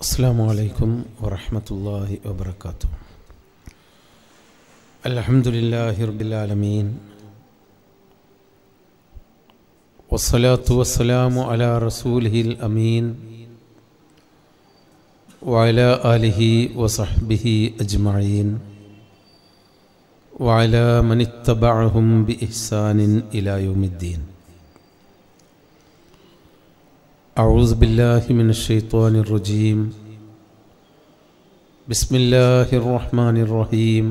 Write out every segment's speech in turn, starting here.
السلام عليكم ورحمة الله وبركاته الحمد لله رب العالمين والصلاة والسلام على رسوله الأمين وعلى آله وصحبه أجمعين وعلى من اتبعهم بإحسان إلى يوم الدين أعوذ بالله من الشيطان الرجيم بسم الله الرحمن الرحيم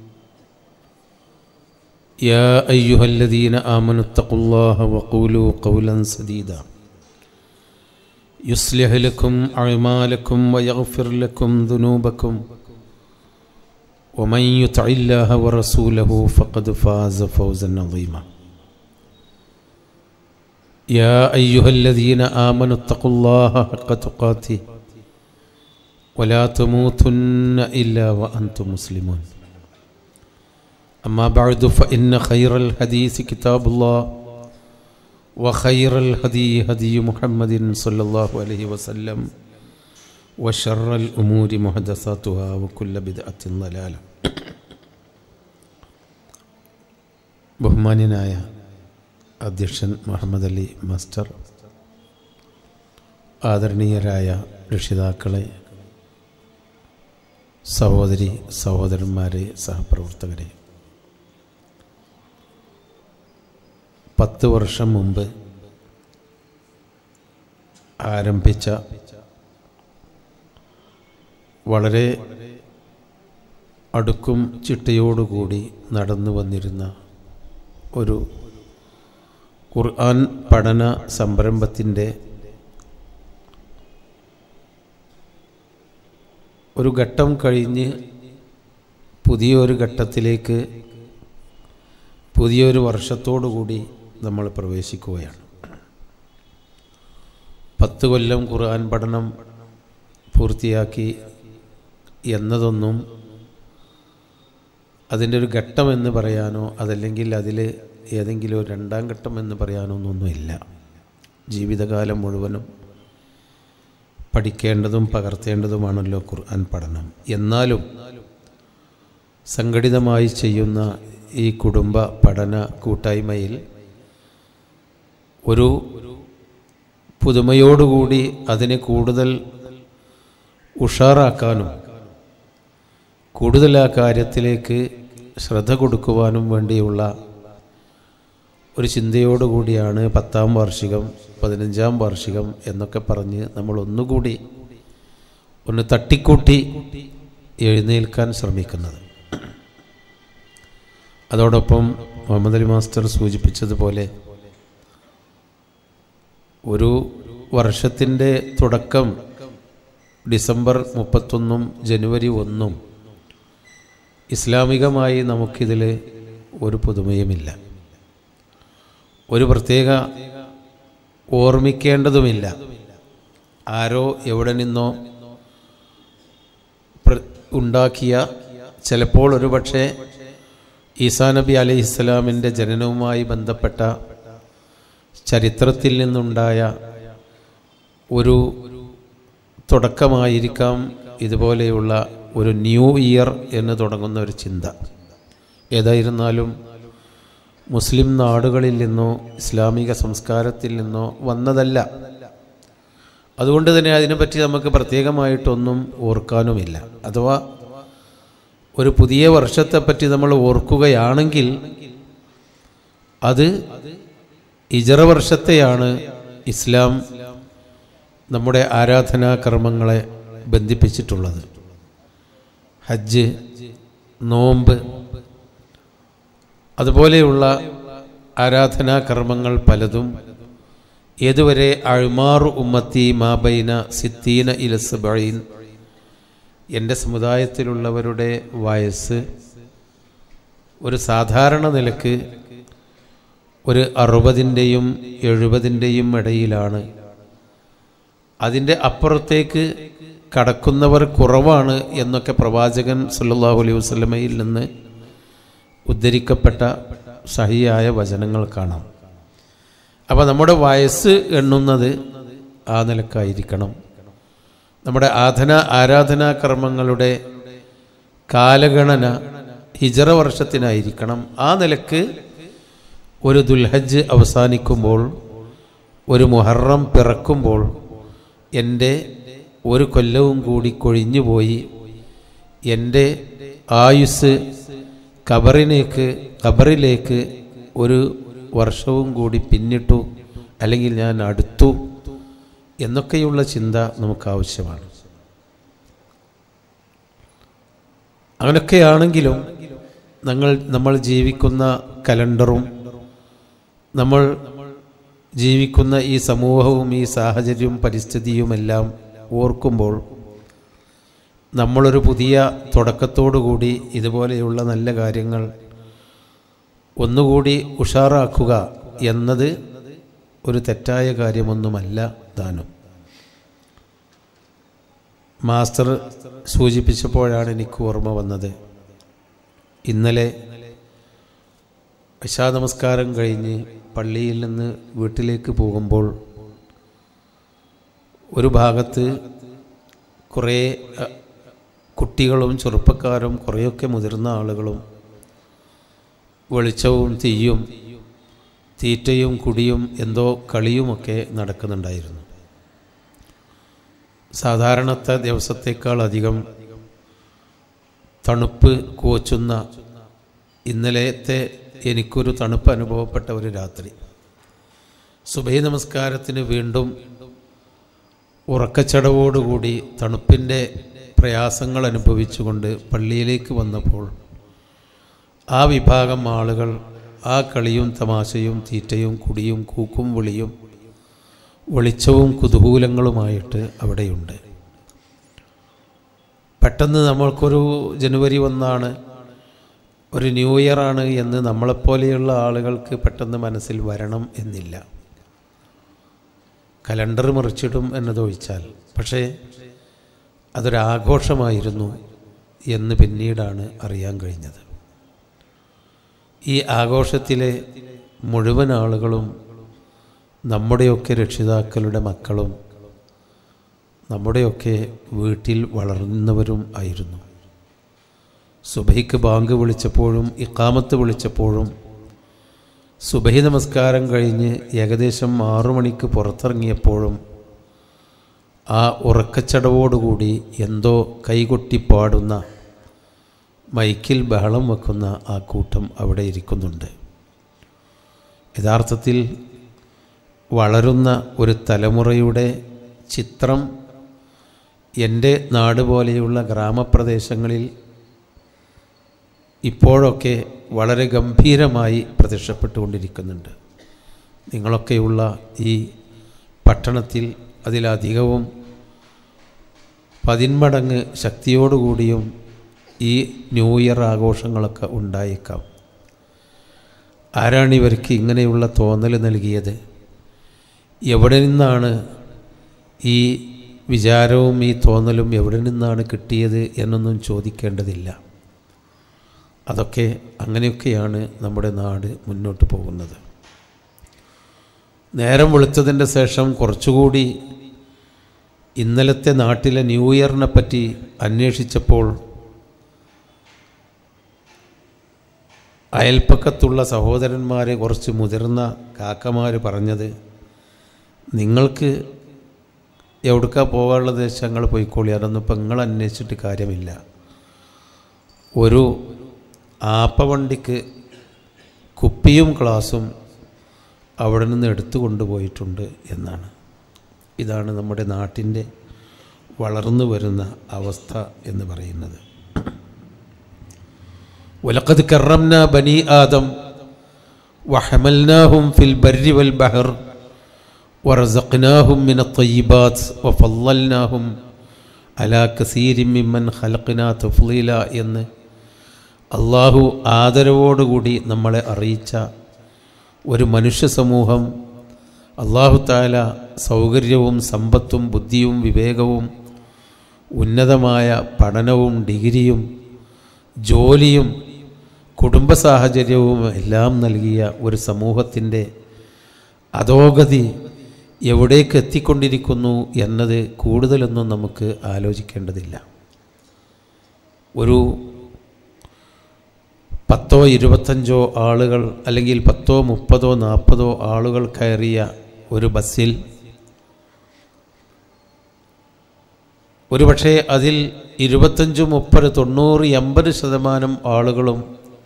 يا أيها الذين آمنوا اتقوا الله وقولوا قولا سديدا يصلح لكم أعمالكم ويغفر لكم ذنوبكم ومن يطع الله ورسوله فقد فاز فوزا عظيما يا أيها الذين آمنوا اتقوا الله حق تقاته ولا تموتن إلا وأنتم مسلمون أما بعد فإن خير الحديث كتاب الله وخير الهدي هدي محمد صلى الله عليه وسلم وشر الأمور محدثاتها وكل بدعة ضلالة ബഹുമാന്യനായ അധ്യക്ഷൻ മുഹമ്മദ് അലി മാസ്റ്റർ ആദരണീയരായ രക്ഷിതാക്കളെ സഹോദരി സഹോദരന്മാരെ സഹപ്രവർത്തകരെ പത്ത് വർഷം മുമ്പ് ആരംഭിച്ച വളരെ അടുക്കും ചിട്ടയോടുകൂടി നടന്നു വന്നിരുന്ന ഒരു ഖുർആൻ പഠന സംരംഭത്തിൻ്റെ ഒരു ഘട്ടം കഴിഞ്ഞ് പുതിയൊരു ഘട്ടത്തിലേക്ക് പുതിയൊരു വർഷത്തോടു കൂടി നമ്മൾ പ്രവേശിക്കുകയാണ് പത്ത് കൊല്ലം ഖുർആൻ പഠനം പൂർത്തിയാക്കി എന്നതൊന്നും അതിൻ്റെ ഒരു ഘട്ടം എന്ന് പറയാനോ അതല്ലെങ്കിൽ അതിൽ ഏതെങ്കിലും ഒരു രണ്ടാം ഘട്ടം എന്ന് പറയാനോ ഒന്നുമില്ല ജീവിതകാലം മുഴുവനും പഠിക്കേണ്ടതും പകർത്തേണ്ടതുമാണല്ലോ ഖുർആൻ പഠനം എന്നാലും സംഘടിതമായി ചെയ്യുന്ന ഈ കുടുംബ പഠന കൂട്ടായ്മയിൽ ഒരു പുതുമയോടുകൂടി അതിനെ കൂടുതൽ ഉഷാറാക്കാനും കൂടുതൽ ആ കാര്യത്തിലേക്ക് ശ്രദ്ധ കൊടുക്കുവാനും വേണ്ടിയുള്ള ഒരു ചിന്തയോടുകൂടിയാണ് പത്താം വാർഷികം പതിനഞ്ചാം വാർഷികം എന്നൊക്കെ പറഞ്ഞ് നമ്മൾ ഒന്നുകൂടി ഒന്ന് തട്ടിക്കൂട്ടി എഴുന്നേൽക്കാൻ ശ്രമിക്കുന്നത് അതോടൊപ്പം മുഹമ്മദ് അലി മാസ്റ്റർ സൂചിപ്പിച്ചതുപോലെ ഒരു വർഷത്തിൻ്റെ തുടക്കം ഡിസംബർ മുപ്പത്തൊന്നും ജനുവരി ഒന്നും ഇസ്ലാമികമായി നമുക്കിതിൽ ഒരു പുതുമയുമില്ല ഒരു പ്രത്യേക ഓർമ്മിക്കേണ്ടതുമില്ല ആരോ എവിടെ നിന്നോ ഉണ്ടാക്കിയ ചിലപ്പോൾ ഒരുപക്ഷെ ഈസാ നബി അലൈഹി ഇസ്ലാമിൻ്റെ ജനനവുമായി ബന്ധപ്പെട്ട ചരിത്രത്തിൽ നിന്നുണ്ടായ ഒരു തുടക്കമായിരിക്കാം ഇതുപോലെയുള്ള ഒരു ന്യൂ ഇയർ എന്ന് തുടങ്ങുന്ന ഒരു ചിന്ത ഏതായിരുന്നാലും മുസ്ലിം നാടുകളിൽ നിന്നോ ഇസ്ലാമിക സംസ്കാരത്തിൽ നിന്നോ വന്നതല്ല അതുകൊണ്ട് തന്നെ അതിനെപ്പറ്റി നമുക്ക് പ്രത്യേകമായിട്ടൊന്നും ഓർക്കാനുമില്ല അഥവാ ഒരു പുതിയ വർഷത്തെപ്പറ്റി നമ്മൾ ഓർക്കുകയാണെങ്കിൽ അത് ഇജറ വർഷത്തെയാണ് ഇസ്ലാം നമ്മുടെ ആരാധനാ കർമ്മങ്ങളെ ബന്ധിപ്പിച്ചിട്ടുള്ളത് ഹജ്ജ് നോമ്പ് അതുപോലെയുള്ള ആരാധനാ കർമ്മങ്ങൾ പലതും ഏതുവരെ അഴ്മാറു ഉമ്മത്തി മാബൈന സിത്തീന ഇലസബൈൻ എൻ്റെ സമുദായത്തിലുള്ളവരുടെ വയസ്സ് ഒരു സാധാരണ നിലക്ക് ഒരു അറുപതിൻ്റെയും എഴുപതിൻ്റെയും ഇടയിലാണ് അതിൻ്റെ അപ്പുറത്തേക്ക് കടക്കുന്നവർ കുറവാണ് എന്നൊക്കെ പ്രവാചകൻ സല്ലാഹു അലൈഹി വസ്ലമയിൽ നിന്ന് ഉദ്ധരിക്കപ്പെട്ട സഹിയായ വചനങ്ങൾ കാണാം അപ്പോൾ നമ്മുടെ വയസ്സ് എണ്ണുന്നത് ആ നിലക്കായിരിക്കണം നമ്മുടെ ആധന ആരാധനാ കർമ്മങ്ങളുടെ കാലഗണന ഹിജറ വർഷത്തിനായിരിക്കണം ആ നിലക്ക് ഒരു ദുൽഹജ്ജ് അവസാനിക്കുമ്പോൾ ഒരു മുഹറം പിറക്കുമ്പോൾ എൻ്റെ ഒരു കൊല്ലവും കൂടി കൊഴിഞ്ഞുപോയി എൻ്റെ ആയുസ് കബറിലേക്ക് കബറിലേക്ക് ഒരു വർഷവും കൂടി പിന്നിട്ടു അല്ലെങ്കിൽ ഞാൻ അടുത്തു എന്നൊക്കെയുള്ള ചിന്ത നമുക്ക് ആവശ്യമാണ് അങ്ങനെയൊക്കെയാണെങ്കിലും ഞങ്ങൾ നമ്മൾ ജീവിക്കുന്ന കലണ്ടറും നമ്മൾ ജീവിക്കുന്ന ഈ സമൂഹവും ഈ സാഹചര്യവും പരിസ്ഥിതിയുമെല്ലാം ഓർക്കുമ്പോൾ നമ്മളൊരു പുതിയ തുടക്കത്തോടുകൂടി ഇതുപോലെയുള്ള നല്ല കാര്യങ്ങൾ ഒന്നുകൂടി ഉഷാറാക്കുക എന്നത് ഒരു തെറ്റായ കാര്യമൊന്നുമല്ല ദാനം മാസ്റ്റർ സൂചിപ്പിച്ചപ്പോഴാണ് എനിക്ക് ഓർമ്മ വന്നത് ഇന്നലെ ഇശാ നമസ്കാരം കഴിഞ്ഞ് പള്ളിയിൽ നിന്ന് വീട്ടിലേക്ക് പോകുമ്പോൾ ഒരു ഭാഗത്ത് കുറേ അ, കുട്ടികളും ചെറുപ്പക്കാരും കുറേയൊക്കെ മുതിർന്ന ആളുകളും വെളിച്ചവും തീയും തീറ്റയും കുടിയും എന്തോ കളിയുമൊക്കെ നടക്കുന്നുണ്ടായിരുന്നു സാധാരണത്തെ ദിവസത്തേക്കാൾ അധികം തണുപ്പ് കോച്ചുന്ന ഇന്നലത്തെ എനിക്കൊരു തണുപ്പ് അനുഭവപ്പെട്ട ഒരു രാത്രി സുബൈ നമസ്കാരത്തിന് വീണ്ടും ഉറക്കച്ചടവോടുകൂടി തണുപ്പിൻ്റെ പ്രയാസങ്ങൾ അനുഭവിച്ചുകൊണ്ട് പള്ളിയിലേക്ക് വന്നപ്പോൾ ആ വിഭാഗം ആളുകൾ ആ കളിയും തമാശയും തീറ്റയും കുടിയും കൂക്കും വിളിയും വെളിച്ചവും കുതൂഹലങ്ങളുമായിട്ട് അവിടെയുണ്ട് പെട്ടെന്ന് നമ്മൾക്കൊരു ജനുവരി ഒന്നാണ് ഒരു ന്യൂ ഇയർ ആണ് എന്ന് നമ്മളെപ്പോലെയുള്ള ആളുകൾക്ക് പെട്ടെന്ന് മനസ്സിൽ വരണം എന്നില്ല കലണ്ടർ മറിച്ചിടും എന്നതൊഴിച്ചാൽ പക്ഷേ അതൊരാഘോഷമായിരുന്നു എന്ന് പിന്നീടാണ് അറിയാൻ കഴിഞ്ഞത് ഈ ആഘോഷത്തിലെ മുഴുവൻ ആളുകളും നമ്മുടെയൊക്കെ രക്ഷിതാക്കളുടെ മക്കളും നമ്മുടെയൊക്കെ വീട്ടിൽ വളർന്നവരും ആയിരുന്നു സുബഹിക്ക് ബാങ്ക് വിളിച്ചപ്പോഴും ഇക്കാമത്ത് വിളിച്ചപ്പോഴും സുബഹി നമസ്കാരം കഴിഞ്ഞ് ഏകദേശം ആറു മണിക്ക് പുറത്തിറങ്ങിയപ്പോഴും ആ ഉറക്കച്ചടവോടുകൂടി എന്തോ കൈകൊട്ടി പാടുന്ന മൈക്കിൽ ബഹളം വെക്കുന്ന ആ കൂട്ടം അവിടെ ഇരിക്കുന്നുണ്ട് യഥാർത്ഥത്തിൽ വളരുന്ന ഒരു തലമുറയുടെ ചിത്രം എൻ്റെ നാട് പോലെയുള്ള ഗ്രാമപ്രദേശങ്ങളിൽ ഇപ്പോഴൊക്കെ വളരെ ഗംഭീരമായി പ്രത്യക്ഷപ്പെട്ടുകൊണ്ടിരിക്കുന്നുണ്ട് നിങ്ങളൊക്കെയുള്ള ഈ പട്ടണത്തിൽ അതിലധികവും പതിന്മടങ്ങ് ശക്തിയോടുകൂടിയും ഈ ന്യൂ ഇയർ ആഘോഷങ്ങളൊക്കെ ഉണ്ടായേക്കാം ആരാണ് ഇവർക്ക് ഇങ്ങനെയുള്ള തോന്നൽ നൽകിയത് എവിടെ നിന്നാണ് ഈ വിചാരവും ഈ തോന്നലും എവിടെ നിന്നാണ് കിട്ടിയത് എന്നൊന്നും ചോദിക്കേണ്ടതില്ല അതൊക്കെ അങ്ങനെയൊക്കെയാണ് നമ്മുടെ നാട് മുന്നോട്ട് പോകുന്നത് നേരം വെളുത്തതിൻ്റെ ശേഷം കുറച്ചുകൂടി ഇന്നലത്തെ നാട്ടിലെ ന്യൂ ഇയറിനെ പറ്റി അന്വേഷിച്ചപ്പോൾ അയൽപ്പക്കത്തുള്ള സഹോദരന്മാരെ കുറച്ച് മുതിർന്ന കാക്കമാർ പറഞ്ഞത് നിങ്ങൾക്ക് എവിടുക്കാ പോകാനുള്ളത് വെച്ചാൽ ഞങ്ങൾ പോയിക്കോളി അതൊന്നും ഇപ്പം നിങ്ങൾ അന്വേഷിച്ചിട്ട് കാര്യമില്ല ഒരു ആപ്പവണ്ടിക്ക് കുപ്പിയും ഗ്ലാസും അവിടെ നിന്ന് എടുത്തു കൊണ്ടുപോയിട്ടുണ്ട് എന്നാണ് ഇതാണ് നമ്മുടെ നാട്ടിൻ്റെ വളർന്നു വരുന്ന അവസ്ഥ എന്ന് പറയുന്നത് ولقد كرمنا بني آدم وحملناهم في البر والبحر ورزقناهم من الطيبات وفضلناهم على كثير ممن خلقنا تفضيلا എന്ന് അള്ളാഹു ആദരവോടുകൂടി നമ്മളെ അറിയിച്ച ഒരു മനുഷ്യ സമൂഹം അള്ളാഹു താല സൗകര്യവും സമ്പത്തും ബുദ്ധിയും വിവേകവും ഉന്നതമായ പഠനവും ഡിഗ്രിയും ജോലിയും കുടുംബ സാഹചര്യവും എല്ലാം നൽകിയ ഒരു സമൂഹത്തിൻ്റെ അധോഗതി എവിടേക്ക് എത്തിക്കൊണ്ടിരിക്കുന്നു എന്നത് കൂടുതലൊന്നും നമുക്ക് ആലോചിക്കേണ്ടതില്ല ഒരു പത്തോ ഇരുപത്തഞ്ചോ ആളുകൾ അല്ലെങ്കിൽ പത്തോ മുപ്പതോ നാൽപ്പതോ ആളുകൾ കയറിയ ഒരു ബസ്സിൽ ഒരുപക്ഷെ അതിൽ ഇരുപത്തഞ്ച് മുപ്പത് തൊണ്ണൂറ് എൺപത് ശതമാനം ആളുകളും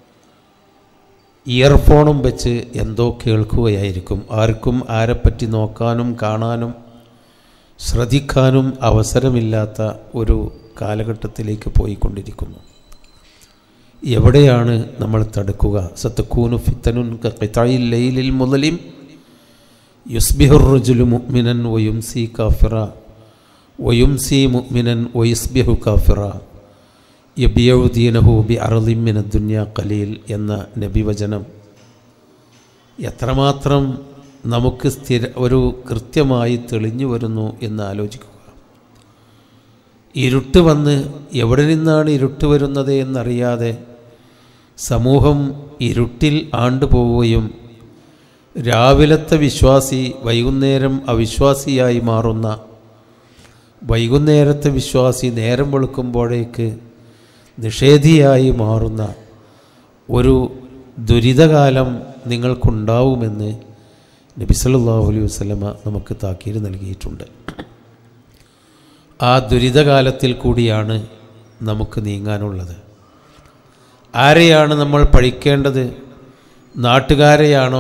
ഇയർഫോണും വെച്ച് എന്തോ കേൾക്കുകയായിരിക്കും ആർക്കും ആരെപ്പറ്റി നോക്കാനും കാണാനും ശ്രദ്ധിക്കാനും അവസരമില്ലാത്ത ഒരു കാലഘട്ടത്തിലേക്ക് പോയിക്കൊണ്ടിരിക്കുന്നു എവിടെയാണ് നമ്മൾ തടുക്കുക സത്തക്കൂനു ഫിത്തനുൻ ഖിതായിൽ ലൈലിൽ മുതലിം യുസ്ബിഹുർ റജുലു മുഅ്മിനൻ വയുംസി കാഫിറ വയുംസി മുഅ്മിനൻ വയുസ്ബിഹു കാഫിറ യബിയൗദീനഹു ബി അറലിമിന ദുന്യ കലീൽ എന്ന നബിവചനം എത്രമാത്രം നമുക്ക് സ്ഥിര ഒരു കൃത്യമായി തെളിഞ്ഞു വരുന്നു എന്ന് ആലോചിക്കുക ഇരുട്ട് വന്ന് എവിടെ നിന്നാണ് ഇരുട്ട് വരുന്നത് എന്നറിയാതെ സമൂഹം ഇരുട്ടിൽ ആണ്ടുപോവുകയും രാവിലത്തെ വിശ്വാസി വൈകുന്നേരം അവിശ്വാസിയായി മാറുന്ന വൈകുന്നേരത്തെ വിശ്വാസി നേരം വെളുക്കുമ്പോഴേക്ക് നിഷേധിയായി മാറുന്ന ഒരു ദുരിതകാലം നിങ്ങൾക്കുണ്ടാവുമെന്ന് നബി സല്ലല്ലാഹു അലൈഹി വസല്ലമ നമുക്ക് താക്കീര് നൽകിയിട്ടുണ്ട് ആ ദുരിതകാലത്തിൽ കൂടിയാണ് നമുക്ക് നീങ്ങാനുള്ളത് ആരെയാണ് നമ്മൾ പഴിക്കേണ്ടത് നാട്ടുകാരെയാണോ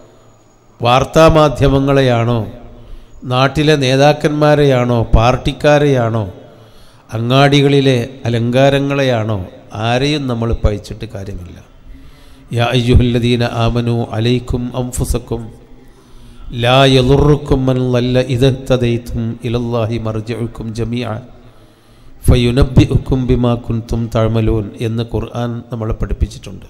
വാർത്താമാധ്യമങ്ങളെയാണോ നാട്ടിലെ നേതാക്കന്മാരെയാണോ പാർട്ടിക്കാരെയാണോ അങ്ങാടികളിലെ അലങ്കാരങ്ങളെയാണോ ആരെയും നമ്മൾ പഴിച്ചിട്ട് കാര്യമില്ല യാ അയ്യുഹല്ലദീന ആമനു അലൈക്കും അംഫുസക്കും ലാ യലുറുക്കും മൻ ലല്ല ഇദഹ്തദൈതും ഇലല്ലാഹി മർജിഉക്കും ജമീഅ ഫയുനബ്ബിഉക്കും ബിമാ കുൻതും തഅമലൂൻ എന്ന് ഖുർആൻ നമ്മളെ പഠിപ്പിച്ചിട്ടുണ്ട്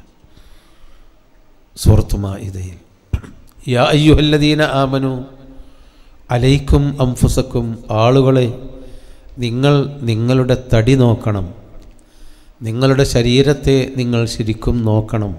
സൂറത്തു മാഇദയിൽ യാ അയ്യുഹല്ലദീന ആമനു അലൈക്കും അംഫുസക്കും ആളുകളെ നിങ്ങൾ നിങ്ങളുടെ തടി നോക്കണം നിങ്ങളുടെ ശരീരത്തെ നിങ്ങൾ ശരിക്കും നോക്കണം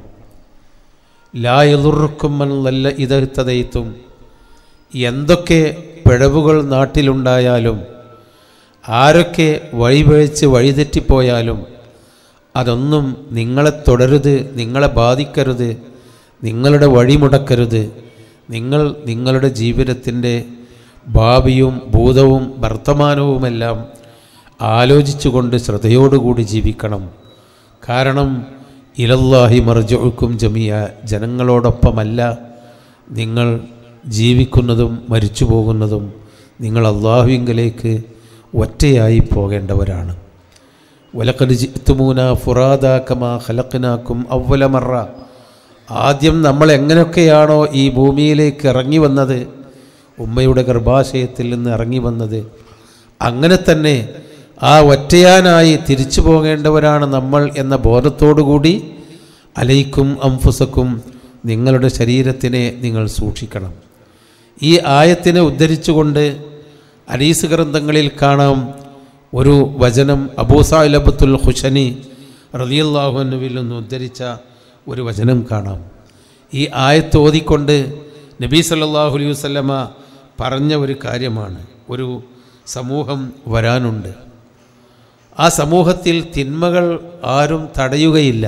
ലാ യലുറുക്കും മൻ ലല്ല ഇദഹ്തദൈതും എന്തൊക്കെ പിഴവുകൾ നാട്ടിലുണ്ടായാലും ആരൊക്കെ വഴിപഴിച്ച് വഴിതെറ്റിപ്പോയാലും അതൊന്നും നിങ്ങളെ തുടരുത് നിങ്ങളെ ബാധിക്കരുത് നിങ്ങളുടെ വഴിമുടക്കരുത് നിങ്ങൾ നിങ്ങളുടെ ജീവിതത്തിൻ്റെ ഭാവിയും ഭൂതവും വർത്തമാനവുമെല്ലാം ആലോചിച്ചുകൊണ്ട് ശ്രദ്ധയോടുകൂടി ജീവിക്കണം കാരണം ഇലല്ലാഹി മർജുക്കും ജമിയ ജനങ്ങളോടൊപ്പമല്ല നിങ്ങൾ ജീവിക്കുന്നതും മരിച്ചു പോകുന്നതും നിങ്ങൾ അള്ളാഹുവിങ്കലേക്ക് ഒറ്റയായി പോകേണ്ടവരാണ് വലക്കത് ജിത്തുമൂന ഫുറാദ കമാ ഹലക്കിനാക്കും അവലമറ ആദ്യം നമ്മൾ എങ്ങനെയൊക്കെയാണോ ഈ ഭൂമിയിലേക്ക് ഇറങ്ങി വന്നത് ഉമ്മയുടെ ഗർഭാശയത്തിൽ നിന്ന് ഇറങ്ങി വന്നത് അങ്ങനെ തന്നെ ആ ഒറ്റയാനായി തിരിച്ചു പോകേണ്ടവരാണ് നമ്മൾ എന്ന ബോധത്തോടുകൂടി അലയിക്കും അംഫുസക്കും നിങ്ങളുടെ ശരീരത്തിനെ നിങ്ങൾ സൂക്ഷിക്കണം ഈ ആയത്തിനെ ഉദ്ധരിച്ചുകൊണ്ട് അരീസ് ഗ്രന്ഥങ്ങളിൽ കാണാം ഒരു വചനം അബൂസാലബത്തുൽ ഹുഷനി റലിയല്ലാഹുനുവിൽ നിന്ന് ഉദ്ധരിച്ച ഒരു വചനം കാണാം ഈ ആയത്ത് ഓതിക്കൊണ്ട് നബീ സല്ലല്ലാഹു അലൈഹി വസല്ലമ പറഞ്ഞ ഒരു കാര്യമാണ് ഒരു സമൂഹം വരാനുണ്ട് ആ സമൂഹത്തിൽ തിന്മകൾ ആരും തടയുകയില്ല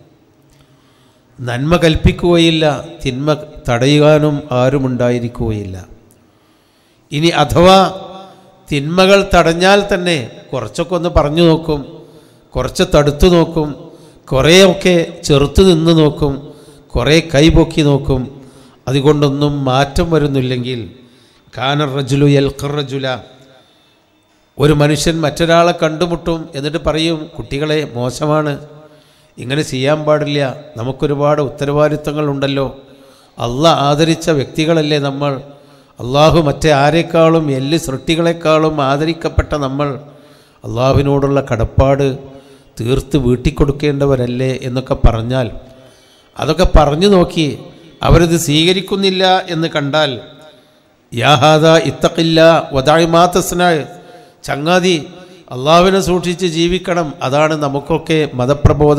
നന്മ കൽപ്പിക്കുകയില്ല തിന്മ തടയുവാനും ആരും ഉണ്ടായിരിക്കുകയില്ല ഇനി അഥവാ തിന്മകൾ തടഞ്ഞാൽ തന്നെ കുറച്ചൊക്കെ ഒന്ന് പറഞ്ഞു നോക്കും കുറച്ച് തടുത്തു നോക്കും കുറേയൊക്കെ ചെറുത്തു നിന്ന് നോക്കും കുറേ കൈപൊക്കി നോക്കും അതുകൊണ്ടൊന്നും മാറ്റം വരുന്നില്ലെങ്കിൽ കാനർ റജുലു എൽഖർ റജുല ഒരു മനുഷ്യൻ മറ്റൊരാളെ കണ്ടുമുട്ടും എന്നിട്ട് പറയും കുട്ടികളെ മോശമാണ് ഇങ്ങനെ ചെയ്യാൻ പാടില്ല നമുക്കൊരുപാട് ഉത്തരവാദിത്തങ്ങളുണ്ടല്ലോ അല്ല ആദരിച്ച വ്യക്തികളല്ലേ നമ്മൾ അള്ളാഹു മറ്റേ ആരെക്കാളും എല്ല് സൃഷ്ടികളെക്കാളും ആദരിക്കപ്പെട്ട നമ്മൾ അള്ളാഹുവിനോടുള്ള കടപ്പാട് തീർത്ത് വീട്ടിക്കൊടുക്കേണ്ടവരല്ലേ എന്നൊക്കെ പറഞ്ഞാൽ അതൊക്കെ പറഞ്ഞു നോക്കി അവരിത് സ്വീകരിക്കുന്നില്ല എന്ന് കണ്ടാൽ യാഹാദ ഇത്തക്കില്ല വതായ്മാത്തസ്ന ചങ്ങാതി അള്ളാഹുവിനെ സൂക്ഷിച്ച് ജീവിക്കണം അതാണ് നമുക്കൊക്കെ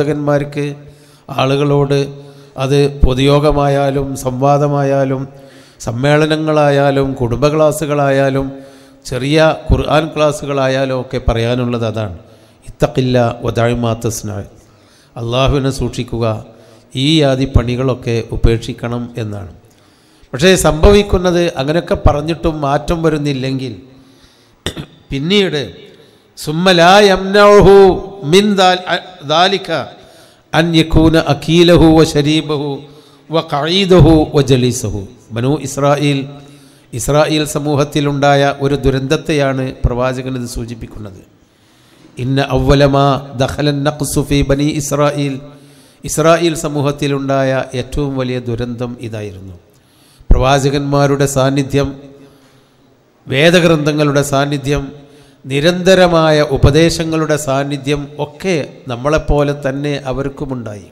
മതപ്രബോധകന്മാർക്ക് ആളുകളോട് അത് പൊതുയോഗമായാലും സംവാദമായാലും സമ്മേളനങ്ങളായാലും കുടുംബ ക്ലാസ്സുകളായാലും ചെറിയ ഖുർആൻ ക്ലാസ്സുകളായാലും ഒക്കെ പറയാനുള്ളത് അതാണ് ഇത്തക്കില്ല ഒതാഴ്മാത്തസ്ന അള്ളാഹുവിനെ സൂക്ഷിക്കുക ഈ ആദി പണികളൊക്കെ ഉപേക്ഷിക്കണം എന്നാണ് പക്ഷേ സംഭവിക്കുന്നത് അങ്ങനെയൊക്കെ പറഞ്ഞിട്ടും മാറ്റം വരുന്നില്ലെങ്കിൽ പിന്നീട് സുമ്മലാ യംനഉഹു മിൻ ദാൽ- അ- ദാലിക അൻ യകൂന അഖീലഹു വ ശരീബഹു വ ഖഈദഹു വ ജലീസഹു ബനു ഇസ്രായേൽ ഇസ്രായേൽ സമൂഹത്തിലുണ്ടായ ഒരു ദുരന്തത്തെയാണ് പ്രവാചകൻ ഇത് സൂചിപ്പിക്കുന്നത് ഇന്ന അവലമാ ദഖലൻ നഖ്സു ഫീ ബനി ഇസ്രായേൽ ഇസ്രായേൽ സമൂഹത്തിലുണ്ടായ ഏറ്റവും വലിയ ദുരന്തം ഇതായിരുന്നു പ്രവാചകന്മാരുടെ സാന്നിധ്യം വേദഗ്രന്ഥങ്ങളുടെ സാന്നിധ്യം നിരന്തരമായ ഉപദേശങ്ങളുടെ സാന്നിധ്യം ഒക്കെ നമ്മളെപ്പോലെ തന്നെ അവർക്കുമുണ്ടായി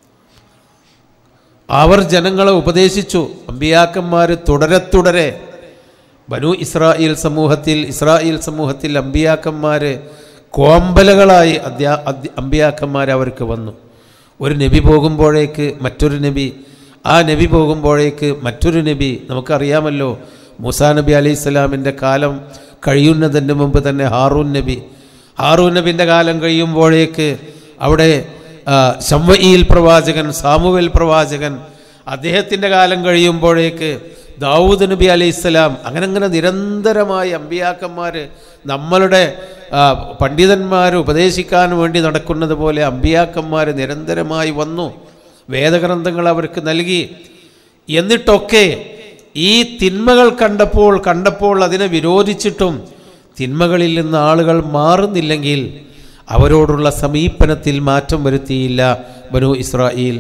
അവർ ജനങ്ങളെ ഉപദേശിച്ചു അമ്പിയാക്കന്മാർ തുടരെ തുടരെ ബനു ഇസ്രായേൽ സമൂഹത്തിൽ ഇസ്രായേൽ സമൂഹത്തിൽ അമ്പിയാക്കന്മാർ കോമ്പലകളായി അധ്യാ അധ്യ അമ്പിയാക്കന്മാർ അവർക്ക് വന്നു ഒരു നബി പോകുമ്പോഴേക്ക് മറ്റൊരു നബി ആ നബി പോകുമ്പോഴേക്ക് മറ്റൊരു നബി നമുക്കറിയാമല്ലോ മൂസാ നബി അലൈഹി സ്വലാമിൻ്റെ കാലം കഴിയുന്നതിന് മുമ്പ് തന്നെ ഹാറൂൻ നബി ഹാറൂൻ നബിൻ്റെ കാലം കഴിയുമ്പോഴേക്ക് അവിടെ ആ, ശംവയിൽ പ്രവാചകൻ സാമുവേൽ പ്രവാചകൻ അദ്ദേഹത്തിൻ്റെ കാലം കഴിയുമ്പോഴേക്ക് ദാവൂദ് നബി അലൈഹിസ്സലാം അങ്ങനെ അങ്ങനെ നിരന്തരമായി അമ്പിയാക്കന്മാർ നമ്മളുടെ ആ, പണ്ഡിതന്മാർ ഉപദേശിക്കാൻ വേണ്ടി നടക്കുന്നത് പോലെ അമ്പിയാക്കന്മാർ നിരന്തരമായി വന്നു വേദഗ്രന്ഥങ്ങൾ അവർക്ക് നൽകി എന്നിട്ടൊക്കെ ഈ തിന്മകൾ കണ്ടപ്പോൾ കണ്ടപ്പോൾ അതിനെ വിരോധിച്ചിട്ടും തിന്മകളിൽ നിന്ന് ആളുകൾ മാറുന്നില്ലെങ്കിൽ അവരോടുള്ള സമീപനത്തിൽ മാറ്റം വരുത്തിയില്ല ബനു ഇസ്രായേൽ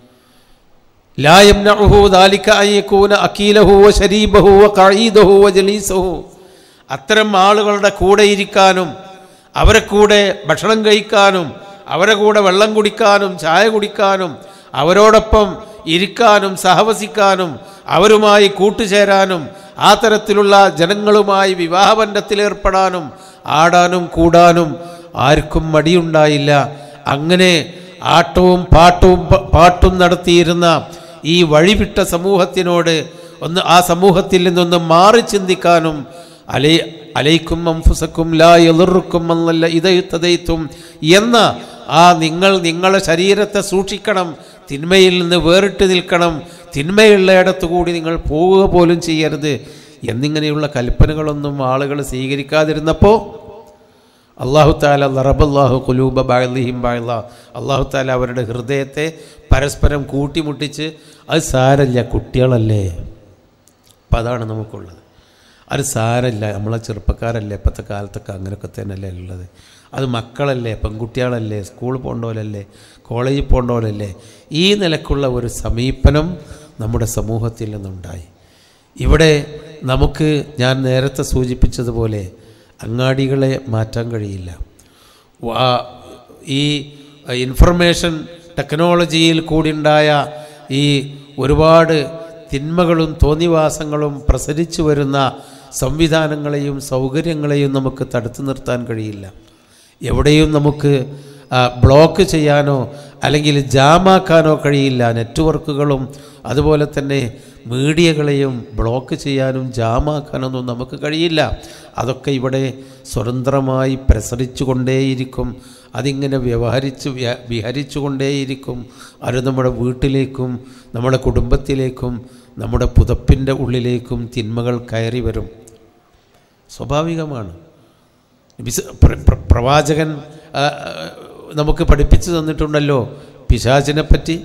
لا يمنعه ذلك أن يكون أكيله وشريبه وقعيده وجليسه അത്തരം ആളുകളുടെ കൂടെ ഇരിക്കാനും അവരെ കൂടെ ഭക്ഷണം കഴിക്കാനും അവരെ കൂടെ വെള്ളം കുടിക്കാനും ചായ കുടിക്കാനും അവരോടൊപ്പം ഇരിക്കാനും സഹവസിക്കാനും അവരുമായി കൂട്ടുചേരാനും ആ തരത്തിലുള്ള ജനങ്ങളുമായി വിവാഹബന്ധത്തിലേർപ്പെടാനും ആടാനും കൂടാനും ആർക്കും മടിയുണ്ടായില്ല അങ്ങനെ ആട്ടവും പാട്ടവും പ- പാട്ടും നടത്തിയിരുന്ന ഈ വഴിവിട്ട സമൂഹത്തിനോട് ഒന്ന് ആ സമൂഹത്തിൽ നിന്നൊന്ന് മാറി ചിന്തിക്കാനും അലൈ അലൈക്കും അംഫുസക്കും ലാ എതിർക്കും എന്നല്ല ഇതയുത്തതയ്ത്തും എന്ന ആ നിങ്ങൾ നിങ്ങളെ ശരീരത്തെ സൂക്ഷിക്കണം തിന്മയിൽ നിന്ന് വേറിട്ട് നിൽക്കണം തിന്മയുള്ളയിടത്തു കൂടി നിങ്ങൾ പോവുക പോലും ചെയ്യരുത് എന്നിങ്ങനെയുള്ള കൽപ്പനകളൊന്നും ആളുകൾ സ്വീകരിക്കാതിരുന്നപ്പോൾ അള്ളാഹു താല ലറബല്ലാഹു കുലൂബ ബാലിഹിം ബാല അള്ളാഹു താല അവരുടെ ഹൃദയത്തെ പരസ്പരം കൂട്ടിമുട്ടിച്ച് അത് സാരല്ല കുട്ടികളല്ലേ അപ്പം അതാണ് നമുക്കുള്ളത് അത് സാരല്ല നമ്മളെ ചെറുപ്പക്കാരല്ലേ ഇപ്പോഴത്തെ കാലത്തൊക്കെ അങ്ങനെയൊക്കെ തന്നെയല്ലേ ഉള്ളത് അത് മക്കളല്ലേ പെൺകുട്ടികളല്ലേ സ്കൂളിൽ പോകേണ്ടവരല്ലേ കോളേജിൽ പോകേണ്ടവരല്ലേ ഈ നിലക്കുള്ള ഒരു സമീപനം നമ്മുടെ സമൂഹത്തിൽ നിന്നുണ്ടായി ഇവിടെ നമുക്ക് ഞാൻ നേരത്തെ സൂചിപ്പിച്ചതുപോലെ അങ്ങാടികളെ മാറ്റാൻ കഴിയില്ല വാ- ഈ ഇൻഫർമേഷൻ ടെക്നോളജിയിൽ കൂടിയുണ്ടായ ഈ ഒരുപാട് തിന്മകളും തോന്നിവാസങ്ങളും പ്രസരിച്ചു വരുന്ന സംവിധാനങ്ങളെയും സൗകര്യങ്ങളെയും നമുക്ക് തടുത്തു നിർത്താൻ കഴിയില്ല എവിടെയും നമുക്ക് ആ, ബ്ലോക്ക് ചെയ്യാനോ അല്ലെങ്കിൽ ജാമാക്കാനോ കഴിയില്ല നെറ്റ്വർക്കുകളും അതുപോലെ തന്നെ മീഡിയകളെയും ബ്ലോക്ക് ചെയ്യാനും ജാമാക്കാനൊന്നും നമുക്ക് കഴിയില്ല അതൊക്കെ ഇവിടെ സ്വതന്ത്രമായി പ്രസരിച്ചു കൊണ്ടേയിരിക്കും അതിങ്ങനെ വ്യവഹരിച്ച് വ്യ- വിഹരിച്ചു കൊണ്ടേയിരിക്കും അത് നമ്മുടെ വീട്ടിലേക്കും നമ്മുടെ കുടുംബത്തിലേക്കും നമ്മുടെ പുതപ്പിൻ്റെ ഉള്ളിലേക്കും തിന്മകൾ കയറി വരും സ്വാഭാവികമാണ് വിശ- പ്ര- പ്ര- പ്രവാചകൻ ആ, ആ, നമുക്ക് പഠിപ്പിച്ചു തന്നിട്ടുണ്ടല്ലോ പിശാചിനെ പറ്റി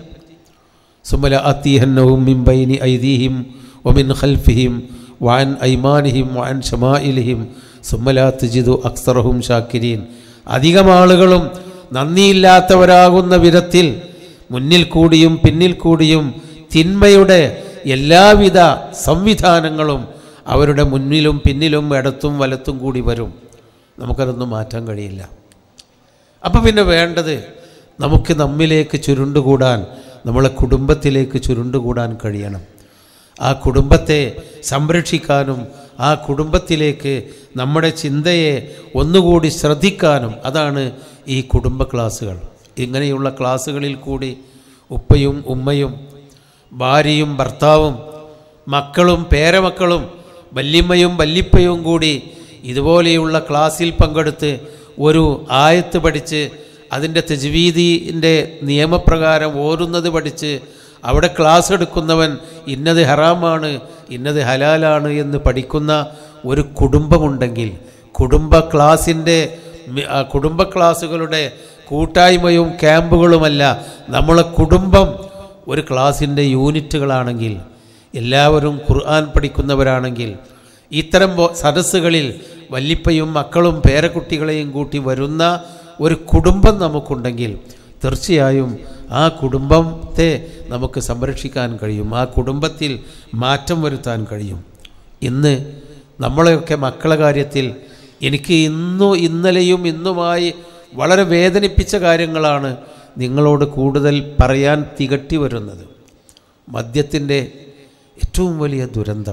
സുമല അത്തീഹന്നവും മിംബൈനി ഐദീഹിം ഒമിൻ ഖൽഫിഹിം വാൻ ഐമാനിഹിം വാൻ ഷമായിലിഹിം സുമല തുജിദു അക്സറഹും ഷാക്കിരീൻ അധികം ആളുകളും നന്ദിയില്ലാത്തവരാകുന്ന വിധത്തിൽ മുന്നിൽ കൂടിയും പിന്നിൽ കൂടിയും തിന്മയുടെ എല്ലാവിധ സംവിധാനങ്ങളും അവരുടെ മുന്നിലും പിന്നിലും ഇടത്തും വലത്തും കൂടി വരും നമുക്കതൊന്നും മാറ്റാൻ കഴിയില്ല അപ്പം പിന്നെ വേണ്ടത് നമുക്ക് നമ്മിലേക്ക് ചുരുണ്ടുകൂടാൻ നമ്മളെ കുടുംബത്തിലേക്ക് ചുരുണ്ടുകൂടാൻ കഴിയണം ആ കുടുംബത്തെ സംരക്ഷിക്കാനും ആ കുടുംബത്തിലേക്ക് നമ്മുടെ ചിന്തയെ ഒന്നുകൂടി ശ്രദ്ധിക്കാനും അതാണ് ഈ കുടുംബ ക്ലാസ്സുകൾ ഇങ്ങനെയുള്ള ക്ലാസ്സുകളിൽ കൂടി ഉപ്പയും ഉമ്മയും ഭാര്യയും ഭർത്താവും മക്കളും പേരമക്കളും വല്യമ്മയും വല്ലിപ്പയും കൂടി ഇതുപോലെയുള്ള ക്ലാസ്സിൽ പങ്കെടുത്ത് ഒരു ആയത്ത് പഠിച്ച് അതിൻ്റെ തെജ്വീദിൻ്റെ നിയമപ്രകാരം ഓരുന്നത് പഠിച്ച് അവിടെ ക്ലാസ് എടുക്കുന്നവൻ ഇന്നത് ഹറാമാണ് ഇന്നത് ഹലാലാണ് എന്ന് പഠിക്കുന്ന ഒരു കുടുംബമുണ്ടെങ്കിൽ കുടുംബ ക്ലാസിൻ്റെ മി- ആ കുടുംബ ക്ലാസ്സുകളുടെ കൂട്ടായ്മയും ക്യാമ്പുകളുമല്ല നമ്മളെ കുടുംബം ഒരു ക്ലാസിൻ്റെ യൂണിറ്റുകളാണെങ്കിൽ എല്ലാവരും ഖുർആൻ പഠിക്കുന്നവരാണെങ്കിൽ ഇത്തരം ബോ- സദസ്സുകളിൽ വല്ലിപ്പയും മക്കളും പേരക്കുട്ടികളെയും കൂട്ടി വരുന്ന ഒരു കുടുംബം നമുക്കുണ്ടെങ്കിൽ തീർച്ചയായും ആ കുടുംബത്തെ നമുക്ക് സംരക്ഷിക്കാൻ കഴിയും ആ കുടുംബത്തിൽ മാറ്റം വരുത്താൻ കഴിയും ഇന്ന് നമ്മളെയൊക്കെ മക്കളെ കാര്യത്തിൽ എനിക്ക് ഇന്നു ഇന്നലെയും ഇന്നുമായി വളരെ വേദനിപ്പിച്ച കാര്യങ്ങളാണ് നിങ്ങളോട് കൂടുതൽ പറയാൻ തികട്ടി വരുന്നത് മദ്യത്തിൻ്റെ ഏറ്റവും വലിയ ദുരന്തം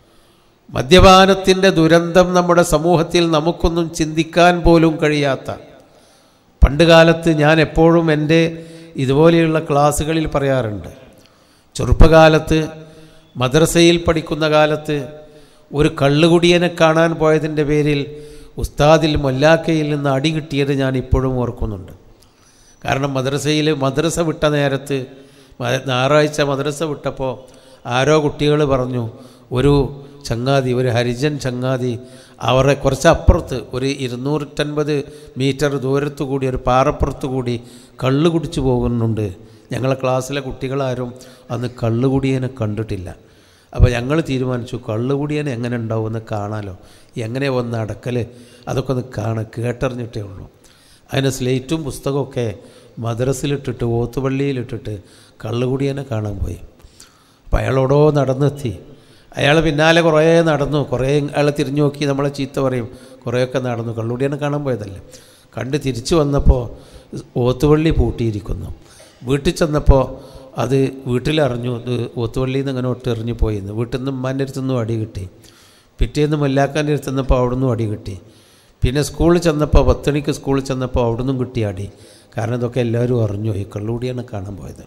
മദ്യപാനത്തിൻ്റെ ദുരന്തം നമ്മുടെ സമൂഹത്തിൽ നമുക്കൊന്നും ചിന്തിക്കാൻ പോലും കഴിയാത്ത പണ്ട് കാലത്ത് ഞാൻ എപ്പോഴും എൻ്റെ ഇതുപോലെയുള്ള ക്ലാസ്സുകളിൽ പറയാറുണ്ട് ചെറുപ്പകാലത്ത് മദ്രസയിൽ പഠിക്കുന്ന കാലത്ത് ഒരു കള്ളുകുടിയനെ കാണാൻ പോയതിൻ്റെ പേരിൽ ഉസ്താദിൽ മൊല്ലാക്കയിൽ നിന്ന് അടി കിട്ടിയത് ഞാൻ ഇപ്പോഴും ഓർക്കുന്നുണ്ട് കാരണം മദ്രസയിൽ മദ്രസ വിട്ട നേരത്ത് മ- ഞായറാഴ്ച മദ്രസ വിട്ടപ്പോൾ ആരോ കുട്ടികൾ പറഞ്ഞു ഒരു ചങ്ങാതി ഒരു ഹരിജൻ ചങ്ങാതി അവരെ കുറച്ച് അപ്പുറത്ത് ഒരു ഇരുന്നൂറ്റൻപത് മീറ്റർ ദൂരത്തു കൂടി ഒരു പാറപ്പുറത്ത് കൂടി കള്ള് കുടിച്ചു പോകുന്നുണ്ട് ഞങ്ങളെ ക്ലാസ്സിലെ കുട്ടികളാരും അന്ന് കള്ളുകുടിയനെ കണ്ടിട്ടില്ല അപ്പോൾ ഞങ്ങൾ തീരുമാനിച്ചു കള്ളുകുടിയനെ എങ്ങനെ ഉണ്ടാവുമെന്ന് കാണാലോ എങ്ങനെ വന്ന് അടക്കൽ അതൊക്കെ ഒന്ന് കാണാൻ കേട്ടറിഞ്ഞിട്ടേ ഉള്ളൂ അതിന് സ്ലേറ്റും പുസ്തകമൊക്കെ മദ്രസിലിട്ടിട്ട് ഓത്തുപള്ളിയിലിട്ടിട്ട് കള്ളുകുടിയനെ കാണാൻ പോയി അപ്പോൾ അയാളോടോ നടന്നെത്തി അയാൾ പിന്നാലെ കുറേ നടന്നു കുറേ അയാൾ തിരിഞ്ഞു നോക്കി നമ്മളെ ചീത്ത പറയും കുറേയൊക്കെ നടന്നു കള്ളുടിയനെ കാണാൻ പോയതല്ലേ കണ്ട് തിരിച്ചു വന്നപ്പോൾ ഓത്തുപള്ളി പൂട്ടിയിരിക്കുന്നു വീട്ടിൽ ചെന്നപ്പോൾ അത് വീട്ടിലറിഞ്ഞു ഇത് ഓത്തുപള്ളിയിൽ നിന്ന് ഇങ്ങനെ ഒട്ട് എറിഞ്ഞു പോയിന്ന് വീട്ടിൽ നിന്ന് ഉമ്മാൻ്റെ അടുത്തുനിന്നും അടി കിട്ടി പിറ്റേന്ന് മല്ലാക്കാൻ്റെ അടുത്ത് ചെന്നപ്പോൾ അവിടെ നിന്നും അടി കിട്ടി പിന്നെ സ്കൂളിൽ ചെന്നപ്പോൾ പത്തണിക്ക് സ്കൂളിൽ ചെന്നപ്പോൾ അവിടെ നിന്നും കിട്ടി അടി കാരണം ഇതൊക്കെ എല്ലാവരും അറിഞ്ഞു ഈ കള്ളുകൂടിയാണ് കാണാൻ പോയത്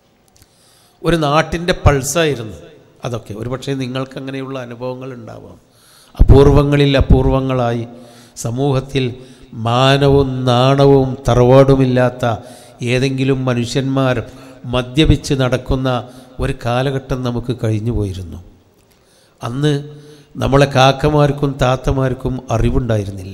ഒരു നാട്ടിൻ്റെ പൾസായിരുന്നു അതൊക്കെ ഒരു പക്ഷേ നിങ്ങൾക്ക് അങ്ങനെയുള്ള അനുഭവങ്ങൾ ഉണ്ടാവാം അപൂർവങ്ങളിൽ അപൂർവങ്ങളായി സമൂഹത്തിൽ മാനവും നാണവും തറവാടുമില്ലാത്ത ഏതെങ്കിലും മനുഷ്യന്മാർ മദ്യപിച്ച് നടക്കുന്ന ഒരു കാലഘട്ടം നമുക്ക് കഴിഞ്ഞു പോയിരുന്നു അന്ന് നമ്മളെ കാക്കമാർക്കും താത്തമാർക്കും അറിവുണ്ടായിരുന്നില്ല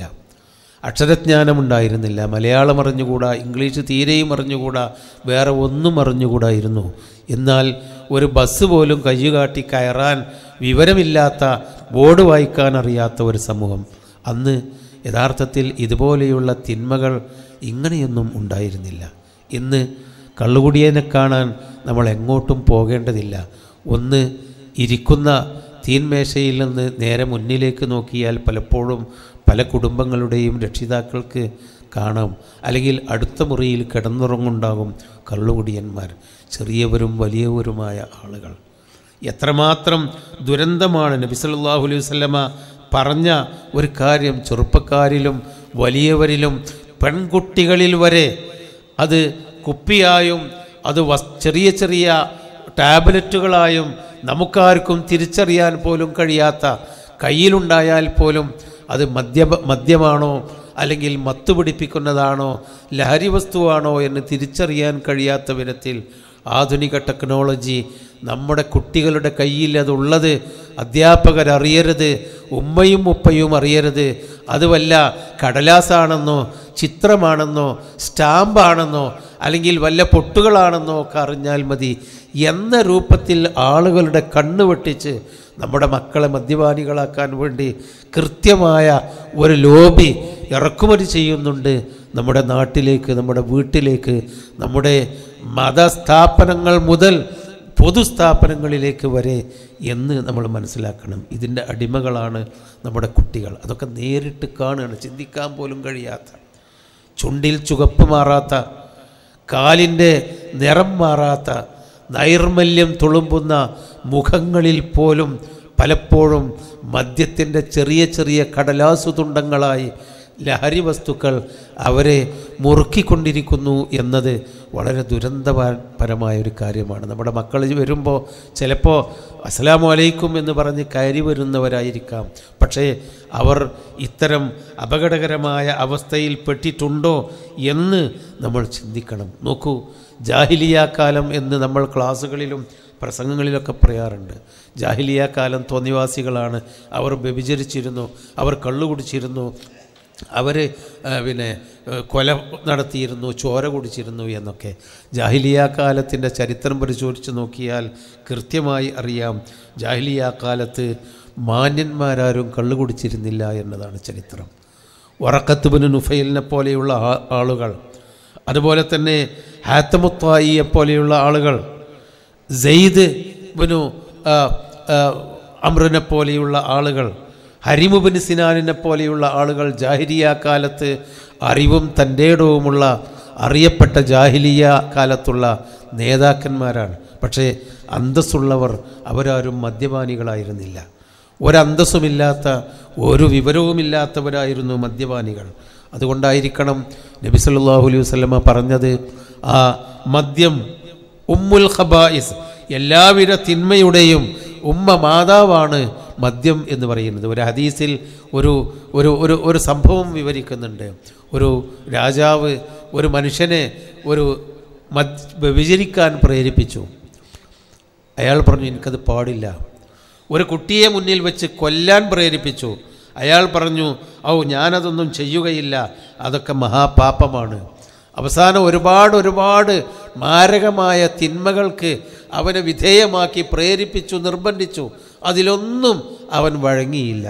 അക്ഷരജ്ഞാനമുണ്ടായിരുന്നില്ല മലയാളം അറിഞ്ഞുകൂടാ ഇംഗ്ലീഷ് തീരെയും അറിഞ്ഞുകൂടാ വേറെ ഒന്നും അറിഞ്ഞുകൂടായിരുന്നു എന്നാൽ ഒരു ബസ് പോലും കയ്യുകാട്ടി കയറാൻ വിവരമില്ലാത്ത ബോർഡ് വായിക്കാൻ അറിയാത്ത ഒരു സമൂഹം അന്ന് യഥാർത്ഥത്തിൽ ഇതുപോലെയുള്ള തിന്മകൾ ഇങ്ങനെയൊന്നും ഉണ്ടായിരുന്നില്ല ഇന്ന് കള്ളുകുടിയനെ കാണാൻ നമ്മൾ എങ്ങോട്ടും പോകേണ്ടതില്ല ഒന്ന് ഇരിക്കുന്ന തീൻമേശയിൽ നിന്ന് നേരെ മുന്നിലേക്ക് നോക്കിയാൽ പലപ്പോഴും പല കുടുംബങ്ങളുടെയും രക്ഷിതാക്കൾക്ക് കാണാം അല്ലെങ്കിൽ അടുത്ത മുറിയിൽ കിടന്നുറങ്ങുണ്ടാകും കള്ളുകുടിയന്മാർ ചെറിയവരും വലിയവരുമായ ആളുകൾ എത്രമാത്രം ദുരന്തമാണ് നബി സല്ലല്ലാഹു അലൈഹി വസല്ലമ പറഞ്ഞ ഒരു കാര്യം ചെറുപ്പക്കാരിലും വലിയവരിലും പെൺകുട്ടികളിൽ വരെ അത് കുപ്പിയായും അത് വസ് ചെറിയ ചെറിയ ടാബ്ലറ്റുകളായും നമുക്കാർക്കും തിരിച്ചറിയാൻ പോലും കഴിയാത്ത കയ്യിലുണ്ടായാൽ പോലും അത് മദ്യ മദ്യമാണോ അല്ലെങ്കിൽ മത്ത് പിടിപ്പിക്കുന്നതാണോ ലഹരി വസ്തുവാണോ എന്ന് തിരിച്ചറിയാൻ കഴിയാത്ത വിധത്തിൽ ആധുനിക ടെക്നോളജി നമ്മുടെ കുട്ടികളുടെ കയ്യിൽ അതുള്ളത് അധ്യാപകർ അറിയരുത് ഉമ്മയും ഉപ്പയും അറിയരുത് അതുവല്ല കടലാസാണെന്നോ ചിത്രമാണെന്നോ സ്റ്റാമ്പാണെന്നോ അല്ലെങ്കിൽ വല്ല പൊട്ടുകളാണെന്നോ ഒക്കെ അറിഞ്ഞാൽ മതി എന്ന രൂപത്തിൽ ആളുകളുടെ കണ്ണ് വെട്ടിച്ച് നമ്മുടെ മക്കളെ മദ്യപാനികളാക്കാൻ വേണ്ടി കൃത്യമായ ഒരു ലോബി ഇറക്കുമതി ചെയ്യുന്നുണ്ട് നമ്മുടെ നാട്ടിലേക്ക് നമ്മുടെ വീട്ടിലേക്ക് നമ്മുടെ മതസ്ഥാപനങ്ങൾ മുതൽ പൊതുസ്ഥാപനങ്ങളിലേക്ക് വരെ എന്ന് നമ്മൾ മനസ്സിലാക്കണം ഇതിൻ്റെ അടിമകളാണ് നമ്മുടെ കുട്ടികൾ അതൊക്കെ നേരിട്ട് കാണുകയാണ് ചിന്തിക്കാൻ പോലും കഴിയാത്ത ചുണ്ടിൽ ചുവപ്പ് മാറാത്ത കാലിൻ്റെ നിറം മാറാത്ത നൈർമല്യം തുളുമ്പുന്ന മുഖങ്ങളിൽ പോലും പലപ്പോഴും മദ്യത്തിൻ്റെ ചെറിയ ചെറിയ കടലാസു തുണ്ടങ്ങളായി ലഹരി വസ്തുക്കൾ അവരെ മുറുക്കിക്കൊണ്ടിരിക്കുന്നു എന്നത് വളരെ ദുരന്തപരമായ ഒരു കാര്യമാണ് നമ്മുടെ മക്കൾ വരുമ്പോൾ ചിലപ്പോൾ അസ്സലാമു അലൈക്കും എന്ന് പറഞ്ഞ് കയറി വരുന്നവരായിരിക്കാം പക്ഷേ അവർ ഇത്തരം അപകടകരമായ അവസ്ഥയിൽ പെട്ടിട്ടുണ്ടോ എന്ന് നമ്മൾ ചിന്തിക്കണം നോക്കൂ ജാഹിലിയ കാലം എന്ന് നമ്മൾ ക്ലാസ്സുകളിലും പ്രസംഗങ്ങളിലൊക്കെ പറയാറുണ്ട് ജാഹിലിയ കാലം തോന്നിവാസികളാണ് അവർ വ്യഭിചരിച്ചിരുന്നു അവർ കള്ളു കുടിച്ചിരുന്നു അവർ പിന്നെ ഏഹ്, കൊല നടത്തിയിരുന്നു ചോര കുടിച്ചിരുന്നു എന്നൊക്കെ ജാഹിലിയ കാലത്തിൻ്റെ ചരിത്രം പരിശോധിച്ച് നോക്കിയാൽ കൃത്യമായി അറിയാം ജാഹിലിയ കാലത്ത് മാന്യന്മാരാരും കള്ളു കുടിച്ചിരുന്നില്ല എന്നതാണ് ചരിത്രം വറക്കത്തുബിന് നുഫൈലിനെ പോലെയുള്ള ആ- ആളുകൾ അതുപോലെ തന്നെ ഹാത്തമുത്തായിയെ പോലെയുള്ള ആളുകൾ സെയ്ദ് ബിനു ആ, ആ, അമ്രിനെ പോലെയുള്ള ആളുകൾ ഹരിമുബിന് സിനാനിനെ പോലെയുള്ള ആളുകൾ ജാഹിലിയ കാലത്ത് അറിവും തൻ്റെടവുമുള്ള അറിയപ്പെട്ട ജാഹിലിയ കാലത്തുള്ള നേതാക്കന്മാരാണ് പക്ഷേ അന്തസ്സുള്ളവർ അവരാരും മദ്യപാനികളായിരുന്നില്ല ഒരന്തസ്സുമില്ലാത്ത ഒരു വിവരവുമില്ലാത്തവരായിരുന്നു മദ്യപാനികൾ അതുകൊണ്ടായിരിക്കണം നബി സല്ലല്ലാഹു അലൈഹി വസല്ലമ പറഞ്ഞത് ആ മദ്യം ഉമ്മുൽ ഖബായിസ് എല്ലാവിധ തിന്മയുടെയും ഉമ്മ മാതാവാണ് മദ്യം എന്ന് പറയുന്നത് ഒരു ഹദീസിൽ ഒരു ഒരു ഒരു ഒരു സംഭവം വിവരിക്കുന്നുണ്ട് ഒരു രാജാവ് ഒരു മനുഷ്യനെ ഒരു മദ് വ്യഭിചരിക്കാൻ പ്രേരിപ്പിച്ചു അയാൾ പറഞ്ഞു എനിക്കത് പാടില്ല ഒരു കുട്ടിയെ മുന്നിൽ വെച്ച് കൊല്ലാൻ പ്രേരിപ്പിച്ചു അയാൾ പറഞ്ഞു ഔ ഞാനതൊന്നും ചെയ്യുകയില്ല അതൊക്കെ മഹാപാപമാണ് അവസാനം ഒരുപാട് ഒരുപാട് മാരകമായ തിന്മകൾക്ക് അവനെ വിധേയമാക്കി പ്രേരിപ്പിച്ചു നിർബന്ധിച്ചു അതിലൊന്നും അവൻ വഴങ്ങിയില്ല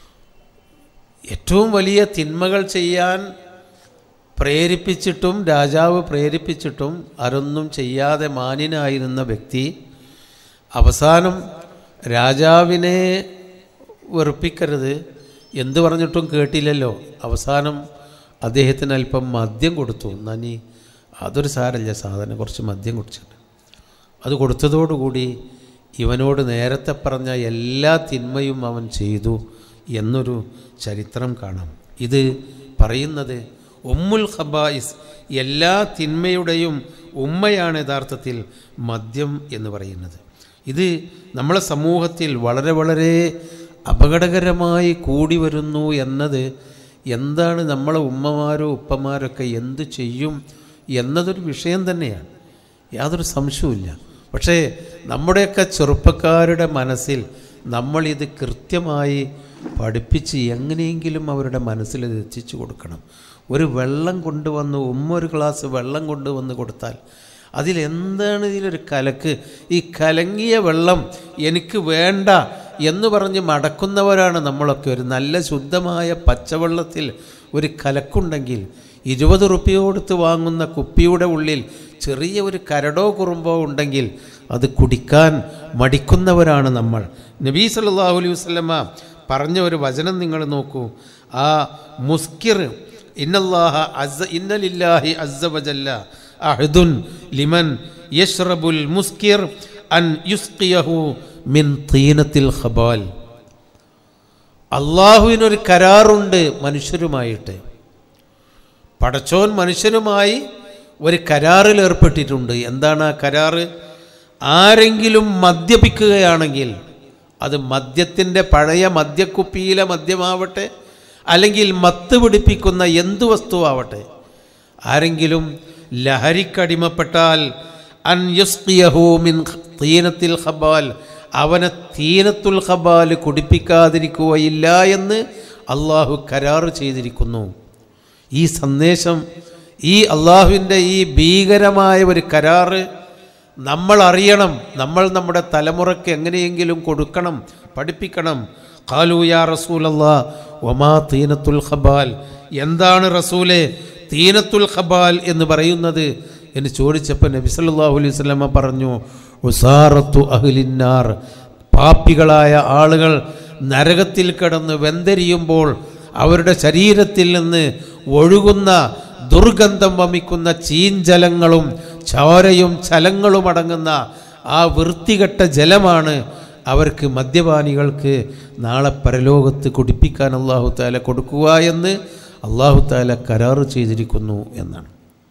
ഏറ്റവും വലിയ തിന്മകൾ ചെയ്യാൻ പ്രേരിപ്പിച്ചിട്ടും രാജാവ് പ്രേരിപ്പിച്ചിട്ടും അതൊന്നും ചെയ്യാതെ മാന്യനായിരുന്ന വ്യക്തി അവസാനം രാജാവിനെ വെറുപ്പിക്കരുത് എന്ത് പറഞ്ഞിട്ടും കേട്ടില്ലല്ലോ അവസാനം അദ്ദേഹത്തിന് അല്പം മദ്യം കൊടുത്തു എന്നാ നീ അതൊരു സാരല്ല സാധനം കുറച്ച് മദ്യം കുടിച്ചിട്ട് അത് കൊടുത്തതോടുകൂടി ഇവനോട് നേരത്തെ പറഞ്ഞ എല്ലാ തിന്മയും അവൻ ചെയ്തു എന്നൊരു ചരിത്രം കാണാം ഇത് പറയുന്നത് ഉമ്മുൽ ഖബായിസ് എല്ലാ തിന്മയുടെയും ഉമ്മയാണ് യഥാർത്ഥത്തിൽ മദ്യം എന്ന് പറയുന്നത് ഇത് നമ്മളെ സമൂഹത്തിൽ വളരെ വളരെ അപകടകരമായി കൂടി വരുന്നു എന്നത് എന്താണ് നമ്മളെ ഉമ്മമാരോ ഉപ്പമാരൊക്കെ എന്ത് ചെയ്യും എന്നതൊരു വിഷയം തന്നെയാണ് യാതൊരു സംശയവുമില്ല പക്ഷേ നമ്മുടെയൊക്കെ ചെറുപ്പക്കാരുടെ മനസ്സിൽ നമ്മളിത് കൃത്യമായി പഠിപ്പിച്ച് എങ്ങനെയെങ്കിലും അവരുടെ മനസ്സിൽ ഇത് എത്തിച്ചു കൊടുക്കണം ഒരു വെള്ളം കൊണ്ടുവന്ന് ഉമ്മ ഒരു ഗ്ലാസ് വെള്ളം കൊണ്ടുവന്ന് കൊടുത്താൽ അതിലെന്താണ് ഇതിലൊരു കലക്ക് ഈ കലങ്ങിയ വെള്ളം എനിക്ക് വേണ്ട എന്ന് പറഞ്ഞ് മടക്കുന്നവരാണ് നമ്മളൊക്കെ ഒരു നല്ല ശുദ്ധമായ പച്ചവെള്ളത്തിൽ ഒരു കലക്കുണ്ടെങ്കിൽ ഇരുപത് റുപ്യ കൊടുത്ത് വാങ്ങുന്ന കുപ്പിയുടെ ഉള്ളിൽ ചെറിയ ഒരു കരടോ കുറുമ്പോ ഉണ്ടെങ്കിൽ അത് കുടിക്കാൻ മടിക്കുന്നവരാണ് നമ്മൾ നബീ സല്ലല്ലാഹു അലൈഹി വസല്ലമ പറഞ്ഞ ഒരു വചനം നിങ്ങൾ നോക്കൂ ആ മുസ്കിർ ഇന്നല്ലാഹ അസ്സ ഇന്നലില്ലാഹി അസ്സ വജല്ല അഹ്ദുൻ ലിമൻ യഷ്റബുൽ മുസ്കിർ അൻ യുസ്കിയഹു മിൻ തീനത്തിൽ ഖബാൽ അള്ളാഹുവിനൊരു കരാറുണ്ട് മനുഷ്യരുമായിട്ട് പടച്ചോൻ മനുഷ്യനുമായി ഒരു കരാറിൽ ഏർപ്പെട്ടിട്ടുണ്ട് എന്താണ് ആ കരാറ് ആരെങ്കിലും മദ്യപിക്കുകയാണെങ്കിൽ അത് മദ്യത്തിൻ്റെ പഴയ മദ്യക്കുപ്പിയിലെ മദ്യമാവട്ടെ അല്ലെങ്കിൽ മത്ത് പിടിപ്പിക്കുന്ന എന്തു വസ്തുവാവട്ടെ ആരെങ്കിലും ലഹരിക്കടിമപ്പെട്ടാൽ അൻ യുസ്കിയഹു മിൻ തീനത്തിൽ ഖബാൽ അവനെ തീനത്തുൽ ഖബാൽ കുടിപ്പിക്കാതിരിക്കുകയില്ല എന്ന് അള്ളാഹു കരാറ് ചെയ്തിരിക്കുന്നു ഈ സന്ദേശം ഈ അള്ളാഹുവിൻ്റെ ഈ ഭീകരമായ ഒരു കരാറ് നമ്മൾ അറിയണം നമ്മൾ നമ്മുടെ തലമുറയ്ക്ക് എങ്ങനെയെങ്കിലും കൊടുക്കണം പഠിപ്പിക്കണം ഖാലു യാ റസൂലല്ലാ ഒമാ തീനത്തുൽ ഖബാൽ എന്താണ് റസൂലെ തീനത്തുൽ ഖബാൽ എന്ന് പറയുന്നത് എന്ന് ചോദിച്ചപ്പോൾ നബി സല്ലല്ലാഹു അലൈഹി വസല്ലമ പറഞ്ഞു ഉസാറത്തു അഹ്ലിന്നാർ പാപ്പികളായ ആളുകൾ നരകത്തിൽ കിടന്ന് വെന്തരിയുമ്പോൾ അവരുടെ ശരീരത്തിൽ നിന്ന് ഒഴുകുന്ന ദുർഗന്ധം വമിക്കുന്ന ചീഞ്ചലങ്ങളും ചോരയും ചലങ്ങളും അടങ്ങുന്ന ആ വൃത്തികെട്ട ജലമാണ് അവർക്ക് മദ്യപാനികൾക്ക് നാളെ പരലോകത്ത് കുടിപ്പിക്കാൻ അള്ളാഹു താല കൊടുക്കുക എന്ന് അള്ളാഹു താല കരാറ് ചെയ്തിരിക്കുന്നു എന്നാണ്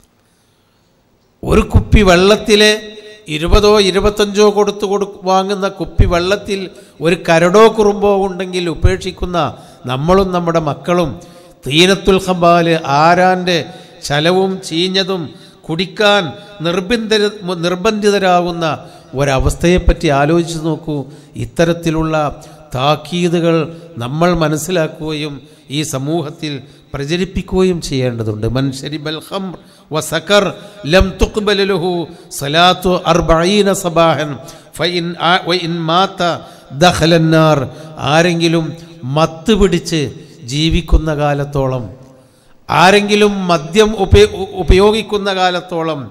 ഒരു കുപ്പി വെള്ളത്തിലെ ഇരുപതോ ഇരുപത്തഞ്ചോ കൊടുത്തു കൊടു വാങ്ങുന്ന കുപ്പി വെള്ളത്തിൽ ഒരു കരടോ കുറുമ്പോ ഉണ്ടെങ്കിൽ ഉപേക്ഷിക്കുന്ന നമ്മളും നമ്മുടെ മക്കളും തീനത്തുൽ ഹബാല് ആരാൻ്റെ ചലവും ചീഞ്ഞതും കുടിക്കാൻ നിർബന്ധിത നിർബന്ധിതരാകുന്ന ഒരവസ്ഥയെപ്പറ്റി ആലോചിച്ച് നോക്കൂ ഇത്തരത്തിലുള്ള താക്കീതുകൾ നമ്മൾ മനസ്സിലാക്കുകയും ഈ സമൂഹത്തിൽ പ്രചരിപ്പിക്കുകയും ചെയ്യേണ്ടതുണ്ട് മൻഷരിബൽ ഖംർ വസക്കർ ലം തുഖ്ബൽ ലഹു സലാത്തു അർബഈന സബാഹൻ ഫഇൻ ആ- വഇൻ മാത ദഖലന്നാർ ആരെങ്കിലും മത്ത് പിടിച്ച് ജീവിക്കുന്ന കാലത്തോളം ആരെങ്കിലും മദ്യം ഉപയോ ഉപയോഗിക്കുന്ന കാലത്തോളം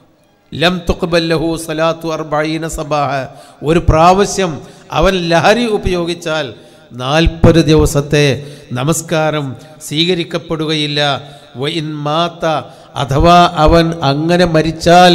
ലം തുഖ്ബല്ലഹു സലാത്തു അർബഈന സബാഹ ഒരു പ്രാവശ്യം അവൻ ലഹരി ഉപയോഗിച്ചാൽ നാൽപ്പത് ദിവസത്തെ നമസ്കാരം സ്വീകരിക്കപ്പെടുകയില്ല വഇൻ മാത്ത അഥവാ അവൻ അങ്ങനെ മരിച്ചാൽ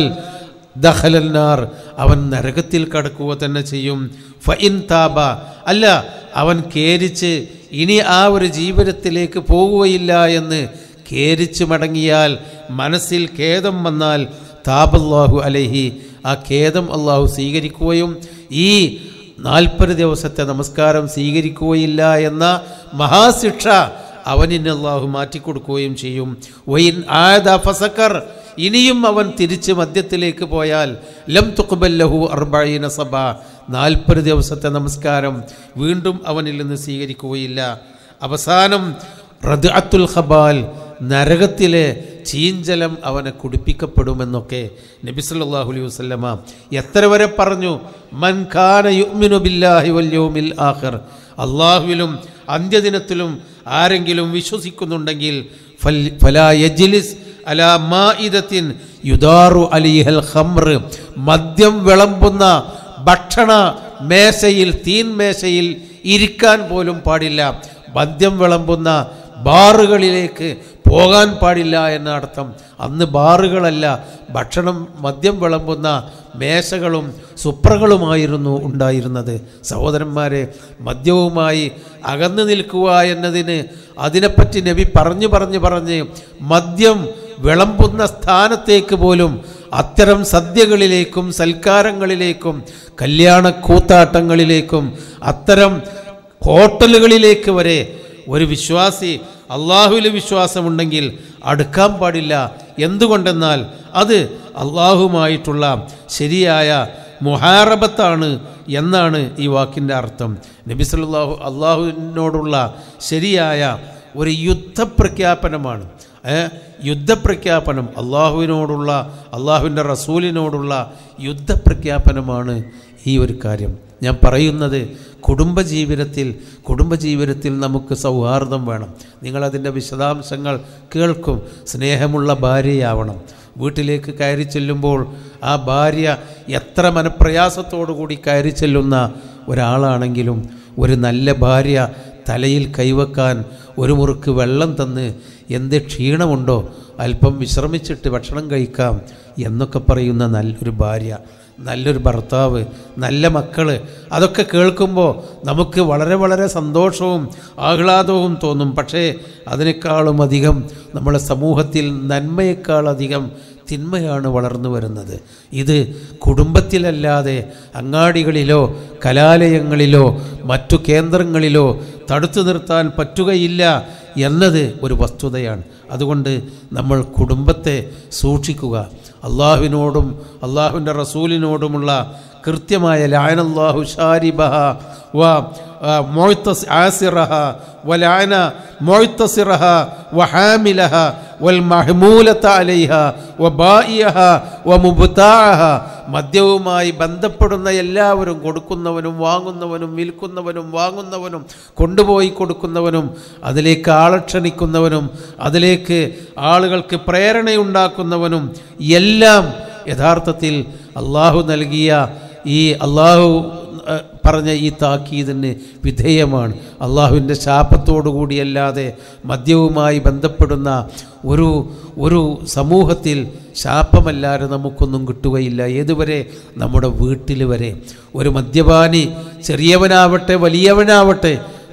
ദഹലന്നാർ അവൻ നരകത്തിൽ കടക്കുക തന്നെ ചെയ്യും ഫഇൻ താബ അല്ല അവൻ കേരിച്ച് ഇനി ആ ഒരു ജീവിതത്തിലേക്ക് പോകുകയില്ല എന്ന് കേരിച്ച് മടങ്ങിയാൽ മനസ്സിൽ ഖേദം വന്നാൽ താബല്ലാഹു അലൈഹി ആ ഖേദം അള്ളാഹു സ്വീകരിക്കുകയും ഈ നാൽപ്പത് ദിവസത്തെ നമസ്കാരം സ്വീകരിക്കുകയില്ല എന്ന മഹാശിക്ഷ അവനിന് അള്ളാഹു മാറ്റിക്കൊടുക്കുകയും ചെയ്യും വൈൻ ആദ ഫസക്കർ ഇനിയും അവൻ തിരിച്ച് മദ്യത്തിലേക്ക് പോയാൽ ലം തുഖ്ബല്ലഹു അർബഈന സബ നാൽപ്പത് ദിവസത്തെ നമസ്കാരം വീണ്ടും അവനിൽ നിന്ന് സ്വീകരിക്കുകയില്ല അവസാനം റദ്അത്തുൽ ഖബാൽ നരകത്തിലെ ചീഞ്ചലം അവനെ കുടിപ്പിക്കപ്പെടുമെന്നൊക്കെ നബി സല്ലല്ലാഹു അലൈഹി വസല്ലമ എത്ര വരെ പറഞ്ഞു മൻ കാന യുഅ്മിനു ബില്ലാഹി വൽ യൗമിൽ ആഖിർ അള്ളാഹുവിലും അന്ത്യദിനത്തിലും ആരെങ്കിലും വിശ്വസിക്കുന്നുണ്ടെങ്കിൽ ഫൽ- ഫലാ യജ്ലിസ് അലാ മാഇദത്തിൻ യുദാറു അലിഹൽ ഖംർ മദ്യം വിളമ്പുന്ന ഭക്ഷണ മേശയിൽ തീൻ മേശയിൽ ഇരിക്കാൻ പോലും പാടില്ല മദ്യം വിളമ്പുന്ന ബാറുകളിലേക്ക് പോകാൻ പാടില്ല എന്ന അർത്ഥം അന്ന് ബാറുകളല്ല ഭക്ഷണം മദ്യം വിളമ്പുന്ന മേശകളും സുപ്രകളുമായിരുന്നു ഉണ്ടായിരുന്നത് സഹോദരന്മാരെ മദ്യവുമായി അകന്നു നിൽക്കുക എന്നതിന് അതിനെപ്പറ്റി നബി പറഞ്ഞു പറഞ്ഞു പറഞ്ഞ് മദ്യം വിളമ്പുന്ന സ്ഥാനത്തേക്ക് പോലും അത്തരം സദ്യകളിലേക്കും സൽക്കാരങ്ങളിലേക്കും കല്യാണ കൂത്താട്ടങ്ങളിലേക്കും അത്തരം ഹോട്ടലുകളിലേക്ക് വരെ ഒരു വിശ്വാസി അള്ളാഹുവിൽ വിശ്വാസമുണ്ടെങ്കിൽ അടുക്കാൻ പാടില്ല എന്തുകൊണ്ടെന്നാൽ അത് അള്ളാഹുമായിട്ടുള്ള ശരിയായ മുഹാറബത്താണ് എന്നാണ് ഈ വാക്കിൻ്റെ അർത്ഥം നബി സല്ലല്ലാഹു അള്ളാഹുവിനോടുള്ള ശരിയായ ഒരു യുദ്ധപ്രഖ്യാപനമാണ് ഏ? യുദ്ധപ്രഖ്യാപനം അള്ളാഹുവിനോടുള്ള അള്ളാഹുവിൻ്റെ റസൂലിനോടുള്ള യുദ്ധപ്രഖ്യാപനമാണ് ഈ ഒരു കാര്യം ഞാൻ പറയുന്നത് കുടുംബജീവിതത്തിൽ കുടുംബജീവിതത്തിൽ നമുക്ക് സൗഹാർദ്ദം വേണം നിങ്ങളതിൻ്റെ വിശദാംശങ്ങൾ കേൾക്കും സ്നേഹമുള്ള ഭാര്യയാവണം വീട്ടിലേക്ക് കയറി ചെല്ലുമ്പോൾ ആ ഭാര്യ എത്ര മനപ്രയാസത്തോടു കൂടി കയറി ചെല്ലുന്ന ഒരാളാണെങ്കിലും ഒരു നല്ല ഭാര്യ തലയിൽ കൈവക്കാൻ ഒരു മുറുക്ക് വെള്ളം തന്ന് എന്ത് ക്ഷീണമുണ്ടോ അല്പം വിശ്രമിച്ചിട്ട് ഭക്ഷണം കഴിക്കാം എന്നൊക്കെ പറയുന്ന നല്ലൊരു ഭാര്യ നല്ലൊരു ഭർത്താവ് നല്ല മക്കൾ അതൊക്കെ കേൾക്കുമ്പോൾ നമുക്ക് വളരെ വളരെ സന്തോഷവും ആഹ്ലാദവും തോന്നും പക്ഷേ അതിനേക്കാളും അധികം നമ്മുടെ സമൂഹത്തിൽ നന്മയേക്കാളധികം തിന്മയാണ് വളർന്നു വരുന്നത് ഇത് കുടുംബത്തിലല്ലാതെ അങ്ങാടികളിലോ കലാലയങ്ങളിലോ മറ്റു കേന്ദ്രങ്ങളിലോ തടുത്തു നിർത്താൻ പറ്റുകയില്ല എന്നത് ഒരു വസ്തുതയാണ് അതുകൊണ്ട് നമ്മൾ കുടുംബത്തെ സൂക്ഷിക്കുക അള്ളാഹുവിനോടും അള്ളാഹുവിൻ്റെ റസൂലിനോടുമുള്ള കൃത്യമായ ലായനല്ലാഹു ഷാരിബഹ വ മൊയ്ത്തസ് ആസിറഹ വലായന മൊയ്ത്തസിറഹ വഹാമിലഹ വൽ മഹ്മൂലത്ത അലൈഹ വ ബായിയഹ വ മുബ്താഅഹ മദ്യവുമായി ബന്ധപ്പെടുന്ന എല്ലാവരും കൊടുക്കുന്നവനും വാങ്ങുന്നവനും വിൽക്കുന്നവനും വാങ്ങുന്നവനും കൊണ്ടുപോയി കൊടുക്കുന്നവനും അതിലേക്ക് ആളക്ഷണിക്കുന്നവനും അതിലേക്ക് ആളുകൾക്ക് പ്രേരണയുണ്ടാക്കുന്നവനും എല്ലാം യഥാർത്ഥത്തിൽ അള്ളാഹു നൽകിയ ഈ അള്ളാഹു ഏഹ്, പറഞ്ഞ ഈ താക്കീതിന് വിധേയമാണ് അള്ളാഹുവിൻ്റെ ശാപത്തോടുകൂടിയല്ലാതെ മദ്യവുമായി ബന്ധപ്പെടുന്ന ഒരു ഒരു സമൂഹത്തിൽ ശാപമല്ലാതെ നമുക്കൊന്നും കിട്ടുകയില്ല ഏതുവരെ നമ്മുടെ വീട്ടിൽ വരെ ഒരു മദ്യപാനി ചെറിയവനാവട്ടെ വലിയവനാവട്ടെ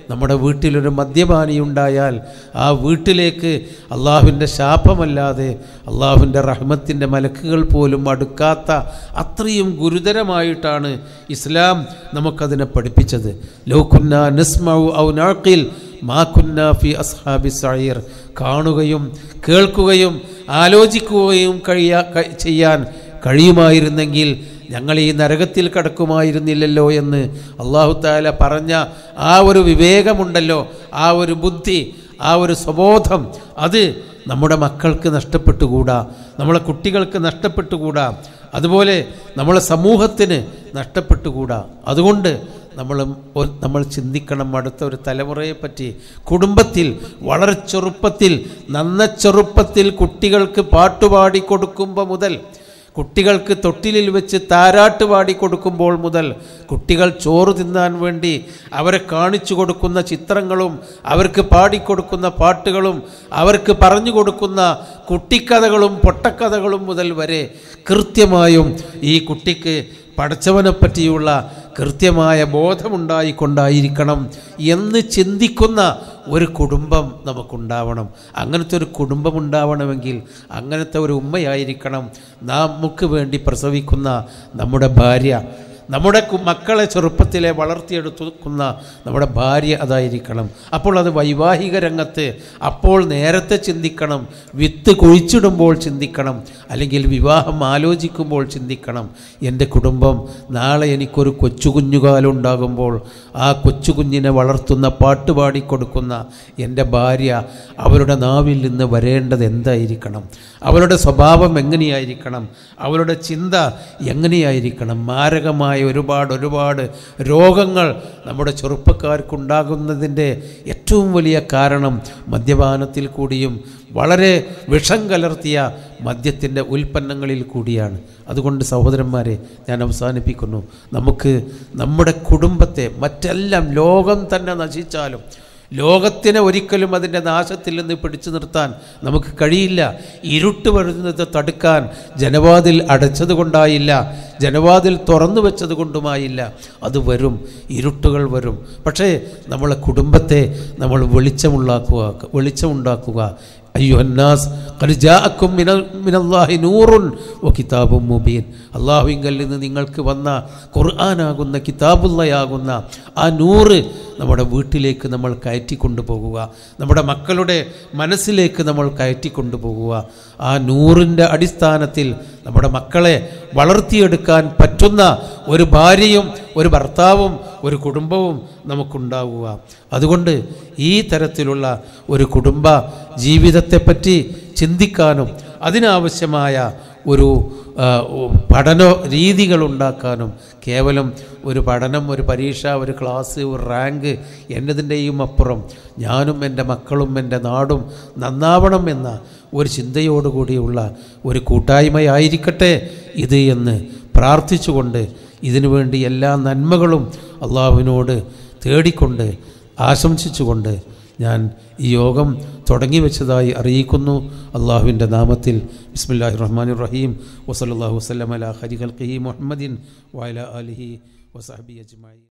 നമ്മുടെ വീട്ടിലൊരു മദ്യപാനി ഉണ്ടായാൽ ആ വീട്ടിലേക്ക് അള്ളാഹുവിൻ്റെ ശാപമല്ലാതെ അള്ളാഹുവിൻ്റെ റഹ്മത്തിൻ്റെ മലക്കുകൾ പോലും അടുക്കാത്ത അത്രയും ഗുരുതരമായിട്ടാണ് ഇസ്ലാം നമുക്കതിനെ പഠിപ്പിച്ചത് ലോക്കുന്ന നിസ്മൗ ഔ നാക്കിൽ മാക്കുന്ന ഫി അസ്ഹാബി സയീർ കാണുകയും കേൾക്കുകയും ആലോചിക്കുകയും കഴിയാ ക- ചെയ്യാൻ കഴിയുമായിരുന്നെങ്കിൽ ഞങ്ങൾ ഈ നരകത്തിൽ കടക്കുമായിരുന്നില്ലല്ലോ എന്ന് അള്ളാഹു താല പറഞ്ഞ ആ ഒരു വിവേകമുണ്ടല്ലോ ആ ഒരു ബുദ്ധി ആ ഒരു സ്വബോധം അത് നമ്മുടെ മക്കൾക്ക് നഷ്ടപ്പെട്ടുകൂടാ നമ്മളെ കുട്ടികൾക്ക് നഷ്ടപ്പെട്ടുകൂടാ അതുപോലെ നമ്മളെ സമൂഹത്തിന് നഷ്ടപ്പെട്ടുകൂടാ അതുകൊണ്ട് നമ്മൾ ഒരു- നമ്മൾ ചിന്തിക്കണം അടുത്ത ഒരു തലമുറയെ പറ്റി കുടുംബത്തിൽ വളരെ ചെറുപ്പത്തിൽ നന്ന ചെറുപ്പത്തിൽ കുട്ടികൾക്ക് പാട്ടുപാടി കൊടുക്കുമ്പോൾ മുതൽ കുട്ടികൾക്ക് തൊട്ടിലിൽ വെച്ച് താരാട്ട് പാടി കൊടുക്കുമ്പോൾ മുതൽ കുട്ടികൾ ചോറ് തിന്നാൻ വേണ്ടി അവരെ കാണിച്ചു കൊടുക്കുന്ന ചിത്രങ്ങളും അവർക്ക് പാടിക്കൊടുക്കുന്ന പാട്ടുകളും അവർക്ക് പറഞ്ഞു കൊടുക്കുന്ന കുട്ടിക്കഥകളും പൊട്ടക്കഥകളും മുതൽ വരെ കൃത്യമായും ഈ കുട്ടിക്ക് പഠിച്ചവനെ പറ്റിയുള്ള കൃത്യമായ ബോധമുണ്ടായിക്കൊണ്ടായിരിക്കണം എന്ന് ചിന്തിക്കുന്ന ഒരു കുടുംബം നമുക്കുണ്ടാവണം അങ്ങനത്തെ ഒരു കുടുംബം ഉണ്ടാവണമെങ്കിൽ അങ്ങനത്തെ ഒരു ഉമ്മയായിരിക്കണം നമുക്ക് വേണ്ടി പ്രസവിക്കുന്ന നമ്മുടെ ഭാര്യ നമ്മുടെ കു- മക്കളെ ചെറുപ്പത്തിലെ വളർത്തിയെടുക്കുന്ന നമ്മുടെ ഭാര്യ അതായിരിക്കണം അപ്പോൾ അത് വൈവാഹിക രംഗത്ത് അപ്പോൾ നേരത്തെ ചിന്തിക്കണം വിത്ത് കുഴിച്ചിടുമ്പോൾ ചിന്തിക്കണം അല്ലെങ്കിൽ വിവാഹം ആലോചിക്കുമ്പോൾ ചിന്തിക്കണം എൻ്റെ കുടുംബം നാളെ എനിക്കൊരു കൊച്ചു കുഞ്ഞുകാലുണ്ടാകുമ്പോൾ ആ കൊച്ചു കുഞ്ഞിനെ വളർത്തുന്ന പാട്ട് പാടിക്കൊടുക്കുന്ന എൻ്റെ ഭാര്യ അവരുടെ നാവിൽ നിന്ന് വരേണ്ടത് എന്തായിരിക്കണം അവരുടെ സ്വഭാവം എങ്ങനെയായിരിക്കണം അവരുടെ ചിന്ത എങ്ങനെയായിരിക്കണം മാരകമായ ഒരുപാട് ഒരുപാട് രോഗങ്ങൾ നമ്മുടെ ചെറുപ്പക്കാർക്കുണ്ടാകുന്നതിൻ്റെ ഏറ്റവും വലിയ കാരണം മദ്യപാനത്തിൽ കൂടിയും വളരെ വിഷം കലർത്തിയ മദ്യത്തിൻ്റെ ഉൽപ്പന്നങ്ങളിൽ കൂടിയാണ് അതുകൊണ്ട് സഹോദരന്മാരെ ഞാൻ അവസാനിപ്പിക്കുന്നു നമുക്ക് നമ്മുടെ കുടുംബത്തെ മറ്റെല്ലാം ലോകം തന്നെ നശിച്ചാലും ലോകത്തിനെ ഒരിക്കലും അതിൻ്റെ നാശത്തിൽ നിന്ന് പിടിച്ചു നിർത്താൻ നമുക്ക് കഴിയില്ല ഇരുട്ട് വരുന്നത് തടുക്കാൻ ജനവാതിൽ അടച്ചത് കൊണ്ടായില്ല ജനവാതിൽ തുറന്നു വെച്ചത് കൊണ്ടുമായില്ല അത് വരും ഇരുട്ടുകൾ വരും പക്ഷേ നമ്മളെ കുടുംബത്തെ നമ്മൾ വെളിച്ചമുണ്ടാക്കുക വെളിച്ചമുണ്ടാക്കുക അയ്യുഹന്നാസ് ഖദ് ജാഅക്കും മിനൽ മിനല്ലാഹി നൂറുൻ വ കിതാബും മുബീൻ അള്ളാഹുവിങ്കൽ നിന്ന് നിങ്ങൾക്ക് വന്ന ഖുർആനാകുന്ന കിതാബുള്ളയാകുന്ന ആ നൂറ് നമ്മുടെ വീട്ടിലേക്ക് നമ്മൾ കയറ്റിക്കൊണ്ടു പോകുക നമ്മുടെ മക്കളുടെ മനസ്സിലേക്ക് നമ്മൾ കയറ്റിക്കൊണ്ടു പോകുക ആ നൂറിൻ്റെ അടിസ്ഥാനത്തിൽ നമ്മുടെ മക്കളെ വളർത്തിയെടുക്കാൻ പറ്റുന്ന ഒരു ഭാര്യയും ഒരു ഭർത്താവും ഒരു കുടുംബവും നമുക്കുണ്ടാവുക അതുകൊണ്ട് ഈ തരത്തിലുള്ള ഒരു കുടുംബ ജീവിതത്തെപ്പറ്റി ചിന്തിക്കാനും അതിനാവശ്യമായ ഒരു ആ, പഠന രീതികൾ ഉണ്ടാക്കാനും കേവലം ഒരു പഠനം ഒരു പരീക്ഷ ഒരു ക്ലാസ് ഒരു റാങ്ക് എന്നതിൻ്റെയും അപ്പുറം ഞാനും എൻ്റെ മക്കളും എൻ്റെ നാടും നന്നാവണം എന്ന ഒരു ചിന്തയോടുകൂടിയുള്ള ഒരു കൂട്ടായ്മയായിരിക്കട്ടെ ഇത് എന്ന് പ്രാർത്ഥിച്ചുകൊണ്ട് ഇതിനു വേണ്ടി എല്ലാ നന്മകളും അള്ളാഹുവിനോട് തേടിക്കൊണ്ട് ആശംസിച്ചുകൊണ്ട് ഞാൻ ഈ യോഗം തുടങ്ങി വെച്ചതായി അറിയിക്കുന്നു അള്ളാഹുവിൻ്റെ നാമത്തിൽ ബിസ്മില്ലാഹി റഹ്മാൻ റഹീം വസല്ലാഹു വസ്ലം അല ഹരി ഖൽഖി മുഹമ്മദിൻ വയല അലിഹി വസഹബി അജ്മായി